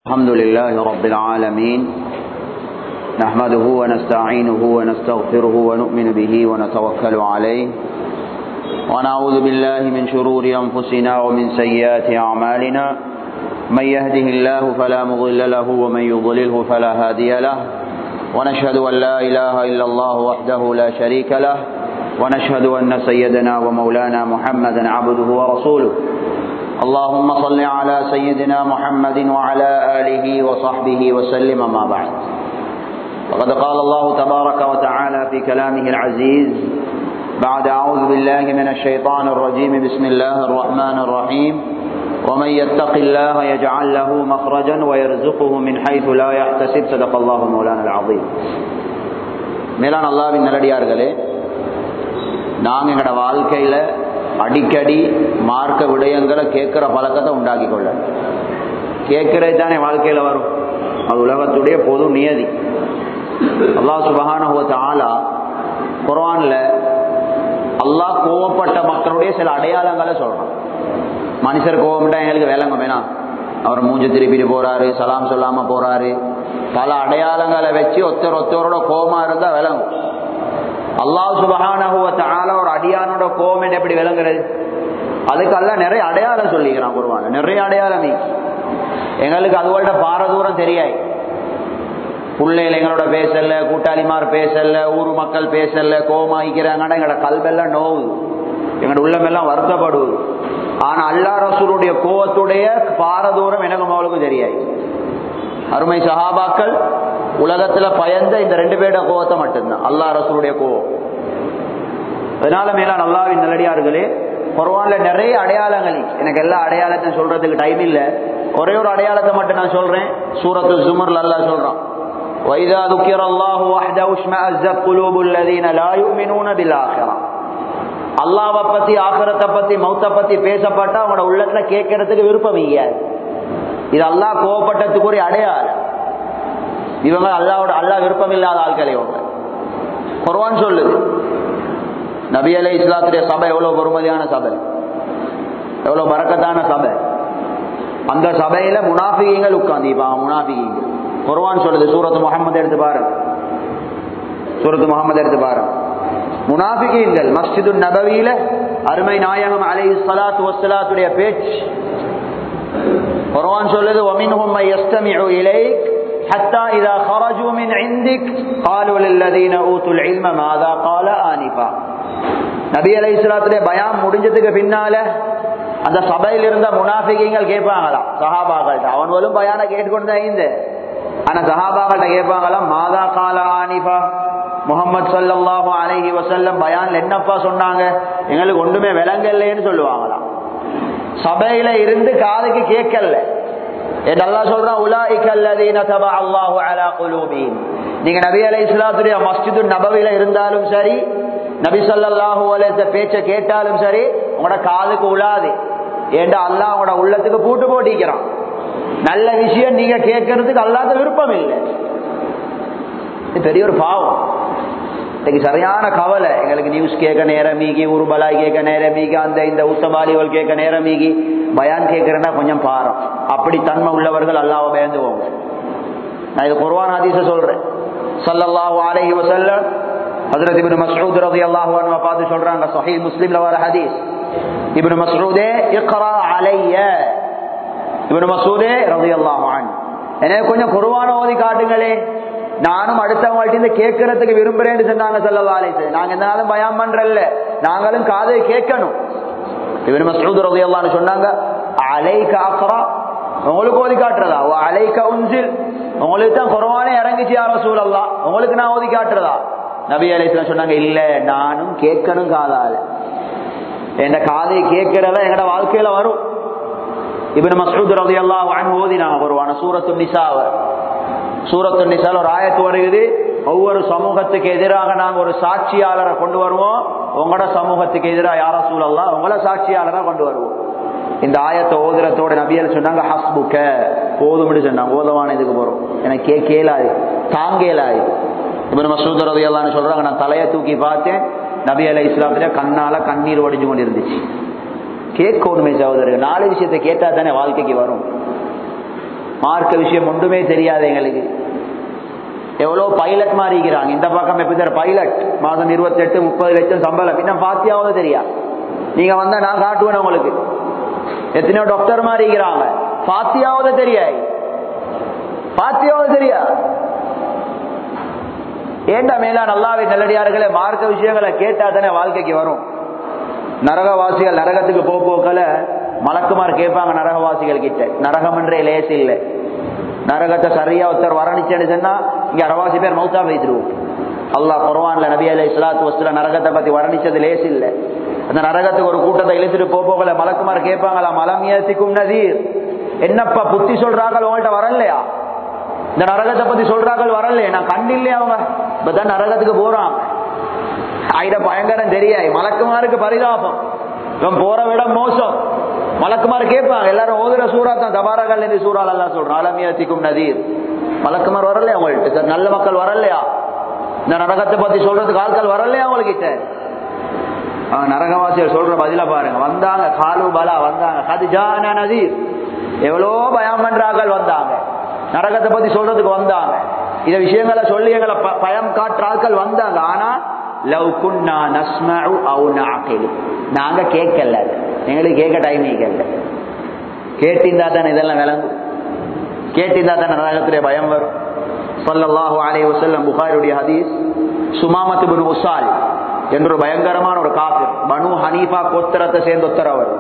الحمد لله رب العالمين نحمده ونستعينه ونستغفره ونؤمن به ونتوكل عليه ونعوذ بالله من شرور أنفسنا ومن سيئات أعمالنا من يهده الله فلا مضل له ومن يضلله فلا هادي له ونشهد أن لا إله إلا الله وحده لا شريك له ونشهد أن سيدنا ومولانا محمدا عبده ورسوله اللهم صل على سيدنا محمد وعلى آله وصحبه وسلم ما بعد وقد قال الله تبارك وتعالى في كلامه العزيز بعد أعوذ بالله من الشيطان الرجيم بسم الله الرحمن الرحيم ومن يتق الله يجعل له مخرجا ويرزقه من حيث لا يحتسب صدق الله مولانا العظيم மேலான அல்லாவின் நல்லடியார்களே நாங்கள் எங்களோட வாழ்க்கையில் அடிக்கடி மார்க்க விடயங்களை கேட்குற பழக்கத்தை உண்டாக்கி கொள்ள கேட்கறது தானே வாழ்க்கையில் வரும் அது உலகத்துடைய பொது நியதி அல்லாஹ் சுபகானுவத்த ஆளா குரான்ல அல்லாஹ் கோவப்பட்ட மக்களுடைய சில அடையாளங்களை சொல்றான் மனுஷர் கோவப்பட்டா எங்களுக்கு விளங்க வேணாம் அவர் மூஞ்ச திருப்பிட்டு போறாரு சலாம் சொல்லாம போறாரு பல அடையாளங்களை வச்சு ஒருத்தர் ஒருத்தரோட கோபமா இருந்தா விளங்கும் அல்லாஹ் சுபகான ஒரு அடியானோட கோவம் எப்படி விளங்குறது அதுக்கெல்லாம் நிறைய அடையாளம் சொல்லிக்கிறான் குருவான நிறைய அடையாளம் எங்களுக்கு அதுவோட பாரதூரம் தெரியாது பிள்ளைகள் எங்களோட பேசல கூட்டாளிமார் பேசல ஊர் மக்கள் பேசல கோமாய்க்கிறாங்கன்னா எங்களோட கல்வெல்லாம் நோவு எங்களோட உள்ளமெல்லாம் வருத்தப்படுவது ஆனா அல்லா ரசூலுடைய கோவத்துடைய பாரதூரம் எனக்கும் அவளுக்கும் தெரியாது அருமை சஹாபாக்கள் உலகத்துல பயந்த இந்த ரெண்டு பேரோட கோவத்தை மட்டும்தான் அல்லா ரசூலுடைய கோவம் அதனால மேலா நல்லாவின் நல்லடியார்களே குரவான்ல நிறைய அடையாளங்கள் எனக்கு எல்லா அடையாளத்தையும் சொல்றதுக்கு டைம் இல்ல ஒரே ஒரு அடையாளத்தை மட்டும் நான் சொல்றேன் சூரத்து ஜுமர்ல அல்லா சொல்றான் وَإِذَا ذُكِرَ اللَّهُ وَحْدَهُ اشْمَأَزَّتْ قُلُوبُ الَّذِينَ لَا يُؤْمِنُونَ بِالْآخِرَةِ அல்லாவை பத்தி ஆகிரத்தை பத்தி மௌத்த பத்தி பேசப்பட்டா அவங்களோட உள்ளத்துல கேட்கறதுக்கு விருப்பம் இல்லையாது இது அல்லாஹ் கோவப்பட்டதுக்கு ஒரு அடையாளம் இவங்க அல்லாவோட அல்லா விருப்பம் இல்லாத ஆட்கள் இவங்க குர்வான் சொல்லுது நபி அலை இஸ்லாத்துடைய சபை எவ்வளவு பொறுமதியான சபை எவ்வளவு பறக்கத்தான சபை அந்த சபையில முனாஃபிகங்கள் உட்கார்ந்திப்பாங்க முனாஃபிகங்கள் குர்வான் சொல்லுது சூரத்து முகமது எடுத்து பாருங்க சூரத்து முகமது எடுத்து பாருங்க முனாஃபிகீன்கள் மஸ்ஜிது நபவியில அருமை நாயகம் அலை சலாத்து வசலாத்துடைய பேச்சு குர்ஆன் சொல்லுது ومنهم من يستمع اليك حتى اذا خرجوا من عندك قالوا للذين اوتوا العلم ماذا قال آنفا நபி அலைஹிஸ்ஸலாத்துடைய பயான் முடிஞ்சதுக்கு பின்னால அந்த சபையில் இருந்த முனாஃபிகீங்கள் கேட்பாங்களாம் சஹாபாக்கள்ட்ட அவன்களும் பயான கேட்டுக்கொண்டு தான் இந்த ஆனா சஹாபாக்கள்ட்ட கேட்பாங்களாம் மாதா கால ஆனிஃபா முகமது சல்லாஹூ அலஹி வசல்லம் பயான்ல என்னப்பா சொன்னாங்க எங்களுக்கு ஒன்றுமே விளங்கலைன்னு சொல்லுவாங்களாம் சபையில இருந்து காதுக்கு கேட்கல நல்லா சொல்றான் உலாய்கல்லதீன தபா அல்லாஹு அலா குலூபீன் நீங்க நபி அலை இஸ்லாத்துடைய மஸ்ஜிது நபவில இருந்தாலும் சரி நபி சல்லாஹூ அலைய பேச்ச கேட்டாலும் சரி உங்களோட காதுக்கு உலாது ஏண்டா அல்லாஹ் உங்களோட உள்ளத்துக்கு பூட்டு போட்டிக்கிறான் நல்ல விஷயம் நீங்க கேட்கறதுக்கு அல்லாத விருப்பம் இல்லை பெரிய ஒரு பாவம் இன்னைக்கு சரியான கவலை எங்களுக்கு நியூஸ் கேட்க நேரம் மீகி உருபலாய் கேட்க நேரம் மீகி அந்த இந்த உத்தபாலிகள் கேட்க நேரம் மீகி பயான் கேட்கறேன்னா கொஞ்சம் பாரம் அப்படி தன்மை உள்ளவர்கள் அல்லாவ பயந்துவோங்க நான் இது குர்வான் ஹதீஸ சொல்றேன் சல்லல்லாஹு அலைஹி வஸல்லம் ஹஜ்ரத் இப்னு மஸ்ஊத் ரலியல்லாஹு அன்ஹு பார்த்து சொல்றாங்க சஹீஹ் முஸ்லிம்ல வர ஹதீஸ் இப்னு மஸ்ஊதே இக்ரா அலைய இப்னு மஸ்ஊதே ரலியல்லாஹு அன்ஹு எனக்கு கொஞ்சம் குர்ஆன் ஓதி காட்டுங்களே நானும் அடுத்தவங்கள்ட்ட இருந்து கேட்கறதுக்கு விரும்புறேன்னு சொன்னாங்க சொல்லலா அலிசு நாங்க எந்த நாளும் பயம் பண்றல்ல நாங்களும் காதை கேட்கணும் இவன் மசூத் ரதையல்லான்னு சொன்னாங்க அலைக்க அக்ரா உங்களுக்கு ஓதி காட்டுறதா ஓ அலைக்க உன்சில் உங்களுக்கு தான் குறவானே இறங்கிச்சு யார சூழல்லா உங்களுக்கு நான் ஓதி காட்டுறதா நபி அலிஸ்லாம் சொன்னாங்க இல்ல நானும் கேட்கணும் காதால என் காதை கேட்கிறதா எங்கட வாழ்க்கையில வரும் இவன் மசூத் ரதையல்லா வான் ஓதினாங்க வருவான சூரத்து நிசாவை சூரத்து நிசால் ஒரு ஆயத்து வருகிறது ஒவ்வொரு சமூகத்துக்கு எதிராக நாங்க ஒரு சாட்சியாளரை கொண்டு வருவோம் உங்களோட சமூகத்துக்கு எதிராக யார சூழல்லாம் உங்கள சாட்சியாளரை கொண்டு வருவோம் இந்த ஆயத்தை ஓதுறத்தோட நபியல் சொன்னாங்க ஹஸ்புக்க போதும்னு சொன்னாங்க ஓதவான இதுக்கு போறோம் எனக்கு கே கேளாது தாங்கேலாது இப்ப நம்ம சூதரதையெல்லாம் சொல்றாங்க நான் தலையை தூக்கி பார்த்தேன் நபி அலை இஸ்லாத்துல கண்ணால கண்ணீர் வடிஞ்சு கொண்டு இருந்துச்சு கேட்கணுமே சகோதரர்கள் நாலு விஷயத்தை கேட்டா தானே வாழ்க்கைக்கு வரும் மார்க்க விஷயம் ஒன்றுமே தெரியாது எங்களுக்கு எவ்வளோ பைலட் மாறிக்கிறாங்க இந்த பக்கம் எப்படி தர பைலட் மாதம் இருபத்தெட்டு முப்பது லட்சம் சம்பளம் இன்னும் பாத்தியாவது தெரியா நீங்க வந்தா நான் காட்டுவேன் உங்களுக்கு எத்தனையோ டாக்டர் மாறிக்கிறாங்க பாத்தியாவது தெரியாது பாத்தியாவது தெரியா ஏண்டா மேலா நல்லாவே நல்லடியார்களே மார்க்க விஷயங்களை கேட்டா தானே வாழ்க்கைக்கு வரும் நரகவாசிகள் நரகத்துக்கு போ போக்கல மலக்குமார் கேட்பாங்க நரகவாசிகள் கிட்ட நரகம் என்றே லேசு இல்லை நரகத்தை சரியா ஒருத்தர் வரணிச்சேன்னு சொன்னா இங்க அரவாசி பேர் மௌத்தா வைத்துருவோம் அல்லாஹ் குர்வான்ல நபி அலை இஸ்லாத்து வஸ்துல நரகத்தை பத்தி வர்ணிச்சது லேசு இல்லை அந்த நரகத்துக்கு ஒரு கூட்டத்தை இழுத்துட்டு போகல மலக்குமார் கேட்பாங்களா மலமியசிக்கும் நதீர் என்னப்பா புத்தி சொல்றாங்க உங்கள்கிட்ட வரலையா இந்த நரகத்தை பத்தி சொல்றாங்க வரலையே நான் கண்டில்லையே அவங்க இப்பதான் நரகத்துக்கு போறான் ஆயிட பயங்கரம் தெரியாது மலக்குமாருக்கு பரிதாபம் இவன் போற விட மோசம் மலக்குமார் கேட்பாங்க எல்லாரும் ஓதுற சூறா தான் தபாரகல் என்று சூறால் எல்லாம் சொல்றான் அலமியத்திக்கும் நதீர் மலக்குமார் வரலையா உங்கள்கிட்ட சார் நல்ல மக்கள் வரலையா இந்த நரகத்தை பத்தி சொல்றதுக்கு ஆட்கள் வரலையா உங்ககிட்ட நரகவாசிகள் சொல்ற பதில பாருங்க வந்தாங்க காலு பலா வந்தாங்க கதிஜான நதீர் எவ்வளோ பயம் பண்றார்கள் வந்தாங்க நரகத்தை பத்தி சொல்றதுக்கு வந்தாங்க இந்த விஷயங்களை சொல்லி எங்களை பயம் காட்டுற ஆட்கள் வந்தாங்க ஆனா லவ் குன்னா நஸ்மஉ அவு நாக்கிலு நாங்க கேட்கல எங்களுக்கு கேட்க டைம் கேட்கல கேட்டிருந்தா தானே இதெல்லாம் விளங்கும் கேட்டிருந்தா தானே நரகத்துடைய பயம் வரும் சொல்லல்லாஹு அலைஹி வஸல்லம் புகாரியுடைய ஹதீஸ் சுமாமத்து பின் உசால் என்ற ஒரு பயங்கரமான ஒரு காஃபிர் பனு ஹனீஃபா கோத்திரத்தை சேர்ந்த ஒத்தர் அவர்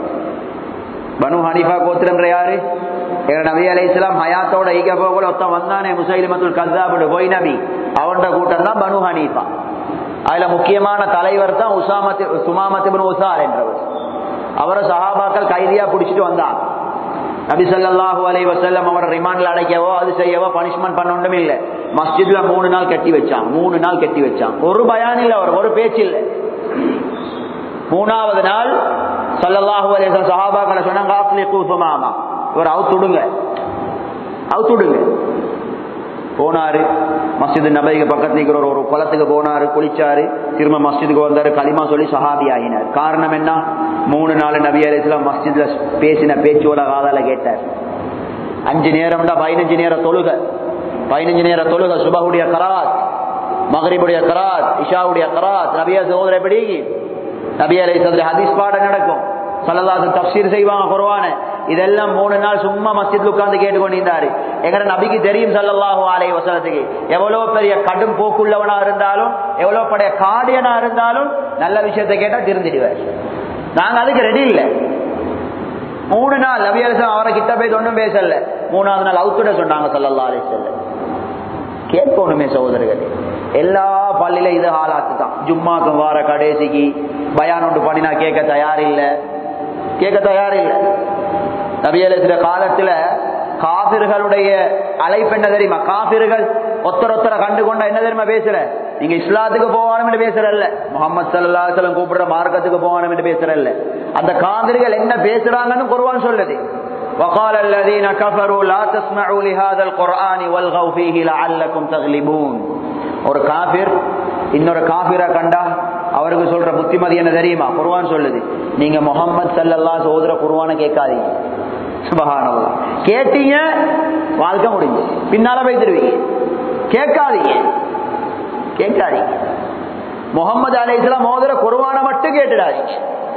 பனு ஹனீஃபா கோத்திரம் யாரு எங்க நபி அலை இஸ்லாம் ஹயாத்தோட ஈக போகல ஒருத்தன் வந்தானே முசைலிமத்துல் கசாபுடு பொய் நபி அவன்ட கூட்டம் தான் பனு ஹனீஃபா அதுல முக்கியமான தலைவர் தான் உசாமத்து சுமாமத்து உசார் என்றவர் அவரை சஹாபாக்கள் கைதியா பிடிச்சிட்டு வந்தாங்க நபி சல்லாஹூ அலை வசல்லம் அவரை ரிமாண்ட்ல அடைக்கவோ அது செய்யவோ பனிஷ்மெண்ட் பண்ண ஒன்றும் இல்லை மஸ்ஜித்ல மூணு நாள் கட்டி வச்சான் மூணு நாள் கட்டி வச்சான் ஒரு பயான் இல்லை அவர் ஒரு பேச்சு இல்லை மூணாவது நாள் சல்லல்லாஹு அலைஹி சஹாபாக்களை சொன்னாங்க ஆஸ்லி கூசுமாமா இவர் அவுத்துடுங்க அவுத்துடுங்க போனாரு மஸ்ஜித் நபைக்கு பக்கத்துல இருக்கிற ஒரு குளத்துக்கு போனாரு குளிச்சாரு திரும்ப மஸ்ஜிதுக்கு வந்தாரு களிமா சொல்லி சஹாபி ஆகினார் காரணம் என்ன மூணு நாலு நபி அலிஸ்லாம் மஸ்ஜித்ல பேசின பேச்சோட காதால கேட்டார் அஞ்சு நேரம் தான் பதினஞ்சு நேரம் தொழுக பதினஞ்சு நேரம் தொழுக சுபகுடைய கராத் மகரிபுடைய கராத் இஷாவுடைய கராத் நபியா சகோதர எப்படி நபி அலை சதுர ஹதீஸ் பாடம் நடக்கும் சல்லதாசன் தப்சீர் செய்வாங்க குருவான இதெல்லாம் மூணு நாள் சும்மா மஸ்ஜித்ல உட்கார்ந்து கேட்டுக்கொண்டிருந்தாரு எங்கட நபிக்கு தெரியும் சல்லல்லாஹு அலை வசனத்துக்கு எவ்வளவு பெரிய கடும் போக்குள்ளவனா இருந்தாலும் எவ்வளவு பெரிய காடியனா இருந்தாலும் நல்ல விஷயத்தை கேட்டா திருந்திடுவார் நாங்க அதுக்கு ரெடி இல்லை மூணு நாள் நபி அலிசம் அவரை கிட்ட போய் ஒன்றும் பேசல மூணாவது நாள் அவுத்துட சொன்னாங்க சல்லல்லா அலி செல்ல கேட்கணுமே சகோதரர்களே எல்லா பள்ளியில இது ஆளாத்து தான் ஜும்மாக்கும் வார கடைசிக்கு பயான் ஒன்று பண்ணினா கேட்க தயார் இல்லை கேட்க தயார் இல்லை நபியல காலத்துல காபிர்களுடைய அழைப்பு என்ன தெரியுமா காபிர்கள் ஒத்தர ஒத்தர கண்டு கொண்டா என்ன தெரியுமா பேசுற நீங்க இஸ்லாத்துக்கு போகணும் என்று பேசுறல்ல முகமது சல்லாஹலம் கூப்பிடுற மார்க்கத்துக்கு போகணும் என்று பேசுறல்ல அந்த காபிர்கள் என்ன பேசுறாங்கன்னு குருவான் சொல்லுது وقال الذين كفروا لا تسمعوا لهذا القرآن والغوا فيه لعلكم تغلبون ஒரு காபிர் இன்னொரு காபிரா கண்டா அவருக்கு சொல்ற புத்திமதி என்ன தெரியுமா குர்வான் சொல்லுது நீங்க முகமது சல்லல்லா சோதர குர்வான கேட்காதீங்க சுபஹானல்லா கேட்டீங்க வாழ்க்கை முடிஞ்சு பின்னால போய் தருவீங்க கேட்காதீங்க கேட்காதீங்க முகமது அலை இஸ்லாம் மோதிர குர்வான மட்டும் கேட்டுடாதீங்க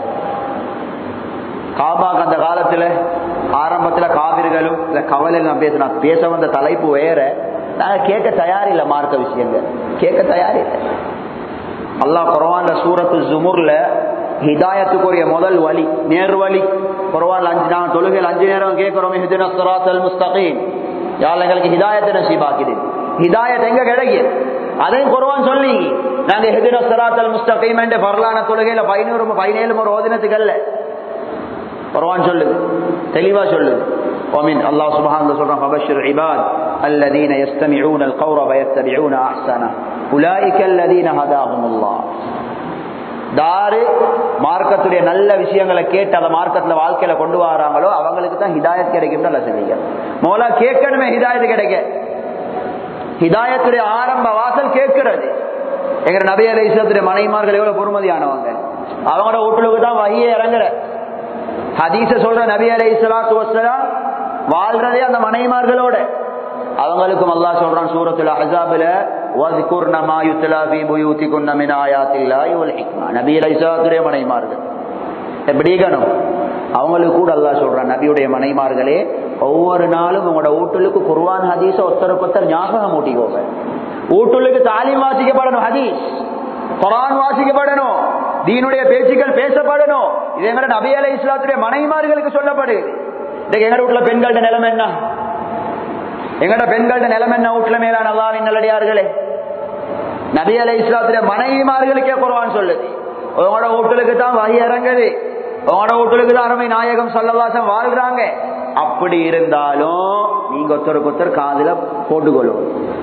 காபாக்கு அந்த காலத்துல ஆரம்பத்துல காவிர்களும் இல்ல கவலை நான் பேசினா பேச வந்த தலைப்பு வேற நாங்க கேட்க தயாரில்லை மார்க்க விஷயங்கள் கேட்க தயாரில்லை அல்லாஹ் குரவான்ல சூரத்து ஜுமுர்ல ஹிதாயத்துக்குரிய முதல் வழி நேர் வழி குரவான்ல அஞ்சு நாங்க தொழுகையில் அஞ்சு நேரம் கேட்கிறோம் ஹிதின சுராத்தல் முஸ்தகீம் யாழ் எங்களுக்கு ஹிதாயத்தை நசீபாக்குது ஹிதாயத் எங்க கிடைக்கும் அதையும் குரவான் சொல்லி நாங்க ஹிதின சுராத்தல் முஸ்தகீம் என்ற பரலான தொழுகையில பதினோரு பதினேழு ஒரு ஓதினத்துக்கல்ல குர்ஆன் சொல்லுது தெளிவா சொல்லுது ومن الله سبحانه சொல்றான் فبشر عباد الذين يستمعون القول فيتبعون احسنه اولئك الذين هداهم الله தாரு மார்க்கத்துடைய நல்ல விஷயங்களை கேட்டு அதை மார்க்கத்துல வாழ்க்கையில கொண்டு வராங்களோ அவங்களுக்கு தான் ஹிதாயத் கிடைக்கும் நல்ல செய்யுங்க மோலா கேட்கணுமே ஹிதாயத் கிடைக்க ஹிதாயத்துடைய ஆரம்ப வாசல் கேட்கிறது எங்க நபி அலிசத்துடைய மனைமார்கள் எவ்வளவு பொறுமதியானவங்க அவங்களோட வீட்டுக்கு தான் வகையே இறங்குற ஹதீச சொல்ற நபி அலை இஸ்லாத்து வசலாம் வாழ்றதே அந்த மனைவிமார்களோட அவங்களுக்கும் அல்லாஹ் சொல்றான் சூரத்துல அஹாபுல وَذْكُرْنَ مَا يُتْلَى فِي بُيُوتِكُنَّ مِنْ آيَاتِ اللَّهِ وَالْحِكْمَةِ நபி அலைஹிஸ்ஸலாத்துடைய மனைவிமார்கள் எப்படி இருக்கணும் அவங்களுக்கு கூட அல்லாஹ் சொல்றான் நபியுடைய மனைமார்களே ஒவ்வொரு நாளும் உங்களோட வீட்டுக்கு குர்வான் ஹதீஸ ஒருத்தருக்கு ஒருத்தர் ஞாபகம் ஊட்டிக்கோங்க வீட்டுக்கு தாலீம் வாசிக்கப்படணும் ஹதீஸ் குரான் வாசிக்கப்படணும் தீனுடைய பேச்சுக்கள் பேசப்படணும் இது எங்கட நபி அலை இஸ்லாத்துடைய மனைமார்களுக்கு சொல்லப்படுது இன்னைக்கு எங்கட வீட்டுல பெண்களோட நிலைமை என்ன எங்கட பெண்களோட நிலைமை என்ன வீட்டுல மேலான அல்லாவின் நல்லடியார்களே நபி அலை இஸ்லாத்துடைய மனைவிமார்களுக்கே குர்வான் சொல்லுது உங்களோட வீட்டுக்கு தான் வகை இறங்குது உங்களோட வீட்டுக்கு தான் அருமை நாயகம் சொல்லவாசம் வாழ்றாங்க அப்படி இருந்தாலும் நீங்க ஒருத்தருக்கு ஒருத்தர் காதுல போட்டுக்கொள்ளும்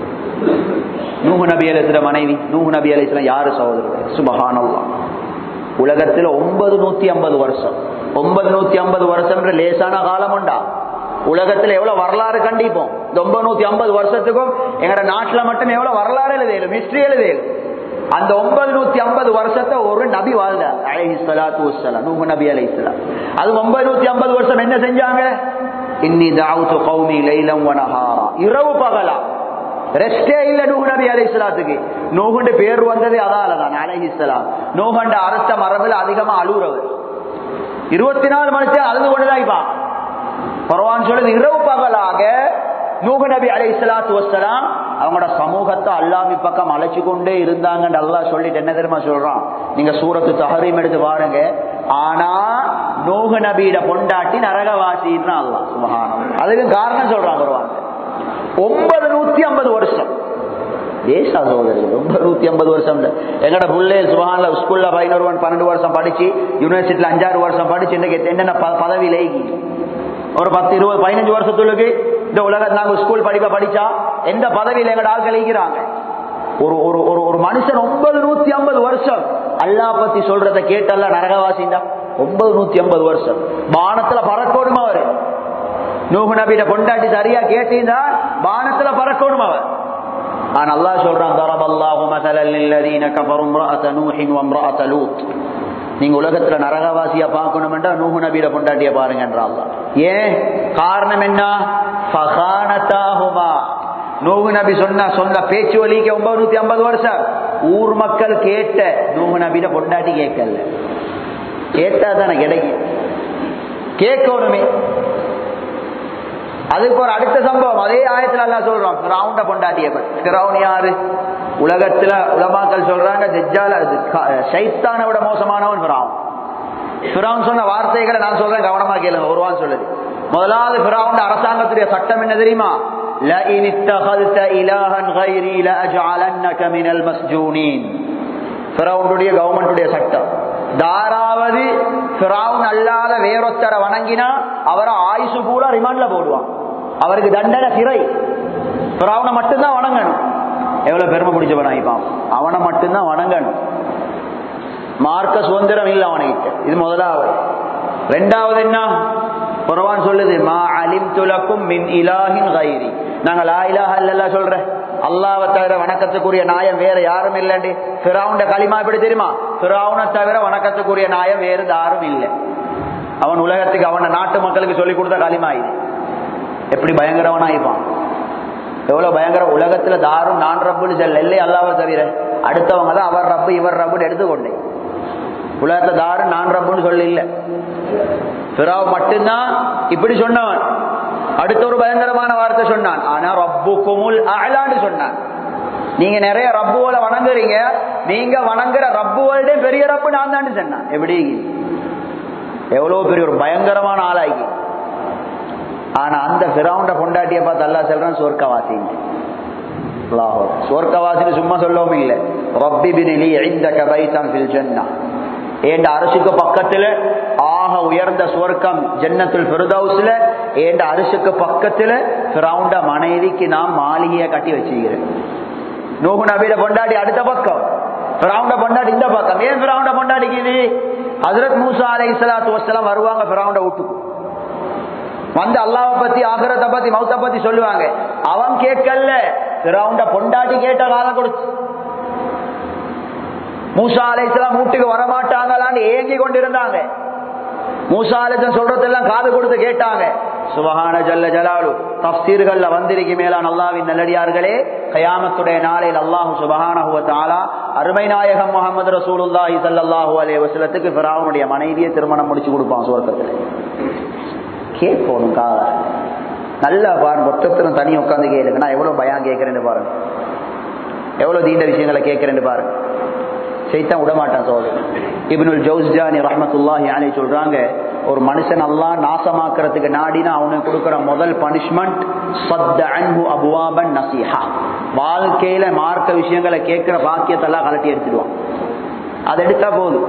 நூஹு நபி அலிஸ்ல மனைவி நூஹு நபி அலிஸ்லாம் யாரு சகோதரர் சுபஹானல்லா உலகத்துல ஒன்பது நூத்தி ஐம்பது வருஷம் ஒன்பது நூத்தி ஐம்பது வருஷம் லேசான காலம் உண்டா உலகத்துல எவ்வளவு வரலாறு கண்டிப்போம் இந்த ஒன்பது நூத்தி ஐம்பது வருஷத்துக்கும் எங்கட நாட்டுல மட்டும் எவ்வளவு வரலாறு எழுதலும் ஹிஸ்டரி எழுதலும் அந்த ஒன்பது நூத்தி ஐம்பது வருஷத்தை ஒரு நபி வாழ்ந்தார் அலஹி சலாத்து வசலாம் நூஹு நபி அலி இஸ்லாம் அது ஒன்பது நூத்தி ஐம்பது வருஷம் என்ன செஞ்சாங்க இன்னி தாவுத்து கௌமி லைலம் வனஹாரா இரவு பகலா ரெஸ்டே இல்ல நூஹு நபி அலி இஸ்லாத்துக்கு நூகுண்டு பேர் வந்தது அதாலதான் அலஹி இஸ்லாம் நூகண்ட அரச மரபில் அதிகமா அழுகுறவர் இருபத்தி நாலு மணிச்சு அழுது கொண்டுதான் இப்பான் பரவான் சொல்லுது இரவு பகலாக நூக நபி அலை இஸ்லாத்து வசலாம் அவங்களோட சமூகத்தை அல்லாமி பக்கம் அழைச்சு கொண்டே இருந்தாங்கன்னு அல்லா சொல்லிட்டு என்ன தெரியுமா சொல்றான் நீங்க சூரத்து தஹரீம் எடுத்து பாருங்க ஆனா நூக நபியிட பொண்டாட்டி நரகவாசின்னு அல்லா சுபகானம் அதுக்கு காரணம் சொல்றான் வருவாங்க ஒன்பது நூத்தி ஐம்பது வருஷம் தேசா சகோதரர்கள் ரொம்ப நூத்தி ஐம்பது வருஷம் எங்கட புள்ளே சுபகான்ல ஸ்கூல்ல பதினோரு பன்னெண்டு வருஷம் படிச்சு யூனிவர்சிட்டியில அஞ்சாறு வருஷம் படிச்சு இன்னைக்கு என்னென்ன பதவி லேகி ஒரு பத்து இருபது பதினஞ்சு வருஷத்துக்கு இந்த உலகத்தில் நாங்க ஸ்கூல் படிப்ப படிச்சா எந்த பதவியில் எங்கட ஆள் கழிக்கிறாங்க ஒரு ஒரு ஒரு ஒரு மனுஷன் ஒன்பது நூத்தி ஐம்பது வருஷம் அல்லா பத்தி சொல்றத கேட்டல்ல நரகவாசிண்டா ஒன்பது நூத்தி ஐம்பது வருஷம் பானத்துல பறக்கணும் அவரு நூகு நபியிட கொண்டாட்டி சரியா கேட்டீங்கன்னா பானத்துல பறக்கணும் அவர் ஆனா அல்லாஹ் சொல்றான் தரபல்லாஹு மஸலல் லில்லதீன கஃபரு இம்ரஅத நூஹின் வ இம்ரஅத லூத் நீங்க உலகத்துல நரகவாசியா பார்க்கணும்ன்றா நூஹு நபியில பொண்டாட்டிய பாருங்கன்றான் ஏன் காரணம் என்ன ஃபகானதாஹுமா நூஹு நபி சொன்ன சொன்ன பேச்சு வலிக்க ஒன்பது நூத்தி ஐம்பது வருஷம் ஊர் மக்கள் கேட்ட நூஹு நபியில பொண்டாட்டி கேட்கல கேட்டா தானே கிடைக்கும் கேட்கணுமே அதுக்கு ஒரு அடுத்த சம்பவம் அதே ஆயத்துல எல்லாம் சொல்றோம் கிரவுண்ட பொண்டாட்டிய கிரவுன் யாரு உலகத்துல உலமாக்கள் சொல்றாங்க ஜெஜால சைத்தான விட மோசமானவன் பிராவன் பிராவன் சொன்ன வார்த்தைகளை நான் சொல்றேன் கவனமா கேளுங்க ஒருவான் சொல்லுது முதலாவது பிராவுண்ட அரசாங்கத்துடைய சட்டம் என்ன தெரியுமா لئن اتخذت إلها غيري لأجعلنك من المسجونين பிறவுடைய கவர்மெண்டுடைய சட்டம் தாராவது பிராவுன் அல்லாத வேறொத்தரை வணங்கினா அவரை ஆயுசு பூரா ரிமாண்ட்ல போடுவான் அவருக்கு தண்டனை சிறை பிராவனை மட்டும்தான் வணங்கணும் எவ்வளவு பெருமை பிடிச்சவனாயிப்பான் அவனை மட்டும்தான் வணங்கணும் மார்க்க சுதந்திரம் இல்லை அவனுக்கு இது முதலாவது ரெண்டாவது என்ன குரவான் சொல்லுது மா அலிம் துலக்கும் மின் இலாஹின் கைரி நாங்க லா இலாஹ இல்லல்லா சொல்றேன் அல்லாவை தவிர வணக்கத்துக்குரிய நாயம் வேற யாரும் இல்லைண்டி பிராவுண்ட களிமா எப்படி தெரியுமா பிராவுனை தவிர வணக்கத்துக்குரிய நாயம் வேறு யாரும் இல்லை அவன் உலகத்துக்கு அவன நாட்டு மக்களுக்கு சொல்லி கொடுத்த களிமா இது எப்படி பயங்கரவனாயிப்பான் எவ்வளவு பயங்கர உலகத்துல தாரும் நான் ரப்புன்னு சொல்ல இல்லை அல்லாவை தவிர அடுத்தவங்க தான் அவர் ரப்பு இவர் ரப்புன்னு எடுத்துக்கொண்டேன் உலகத்துல தாரும் நான் ரப்புன்னு சொல்ல இல்லை பிறாவ் மட்டும்தான் இப்படி சொன்னவன் அடுத்த ஒரு பயங்கரமான வார்த்தை சொன்னான் ஆனா ரப்பு குமுல் அகலான்னு சொன்னான் நீங்க நிறைய ரப்புகளை வணங்குறீங்க நீங்க வணங்குற ரப்புகளுடைய பெரிய ரப்பு நான் தான் சொன்னான் எப்படி எவ்வளவு பெரிய ஒரு பயங்கரமான ஆளாகி ஆனா அந்த பிறவுண்ட பொண்டாட்டிய பார்த்து அல்லா சொல்றான் சொர்க்கவாசின்னு சொர்க்கவாசின்னு சும்மா சொல்லவும் இல்லை ரப்பி பினிலி இந்த கபைத்தான் ஃபில் ஜன்னா ஏண்ட அரசுக்கு பக்கத்துல ஆக உயர்ந்த சுவர்க்கம் ஜன்னத்துல் பிரதௌஸ்ல ஏண்ட அரசுக்கு பக்கத்துல பிறவுண்ட மனைவிக்கு நான் மாளிகையை கட்டி வச்சுக்கிறேன் நூகு நபியில பொண்டாடி அடுத்த பக்கம் பிறவுண்ட பொண்டாடி இந்த பக்கம் ஏன் பிறவுண்ட பொண்டாடிக்கு இது ஹசரத் மூசா அலை இஸ்லாத்து வசலாம் வருவாங்க பிறவுண்ட வீட்டுக்கு வந்து அல்லாவை பத்தி ஆகரத்தை பத்தி மௌத்த பத்தி சொல்லுவாங்க அவன் கேட்கல பிறவுண்ட பொண்டாட்டி கேட்ட காலம் கொடுத்து மூசா அலைசலாம் வீட்டுக்கு வரமாட்டாங்களான்னு ஏங்கி கொண்டிருந்தாங்க மூசா அலைசன் சொல்றதெல்லாம் காது கொடுத்து கேட்டாங்க சுபஹான ஜல்ல ஜலாலு தப்சீர்கள்ல வந்திருக்கு மேலான அல்லாவின் நல்லடியார்களே கயாமத்துடைய நாளில் அல்லாஹு சுபஹானஹுவ தாலா அருமை நாயகம் முகமது ரசூலுல்லாஹி ஸல்லல்லாஹு அலைஹி வஸல்லத்துக்கு ஃபிரௌனுடைய மனைவியை திருமணம் முடிச்சு கொடுப்பான் சுவர்க்கத்தில் கேட்கணும் காதா நல்லா பாருங்க ஒத்தத்திலும் தனி உட்காந்து கேளுங்க நான் எவ்வளவு பயம் கேட்கிறேன்னு பாருங்க எவ்வளவு தீண்ட விஷயங்களை கேட்கிறேன்னு பாருங்க செய்தான் விட மாட்டான் சோழ இப்னுல் ஜவுஸ்ஜானி ரஹமத்துல்லாஹி அலை சொல்றாங்க ஒரு மனுஷன் எல்லாம் நாசமாக்குறதுக்கு நாடினா அவனுக்கு கொடுக்கிற முதல் பனிஷ்மெண்ட் சத்த அன்பு அபுவாபன் நசீஹா வாழ்க்கையில மார்க்க விஷயங்களை கேட்கிற பாக்கியத்தெல்லாம் கலட்டி எடுத்துடுவான் அதை எடுத்தா போதும்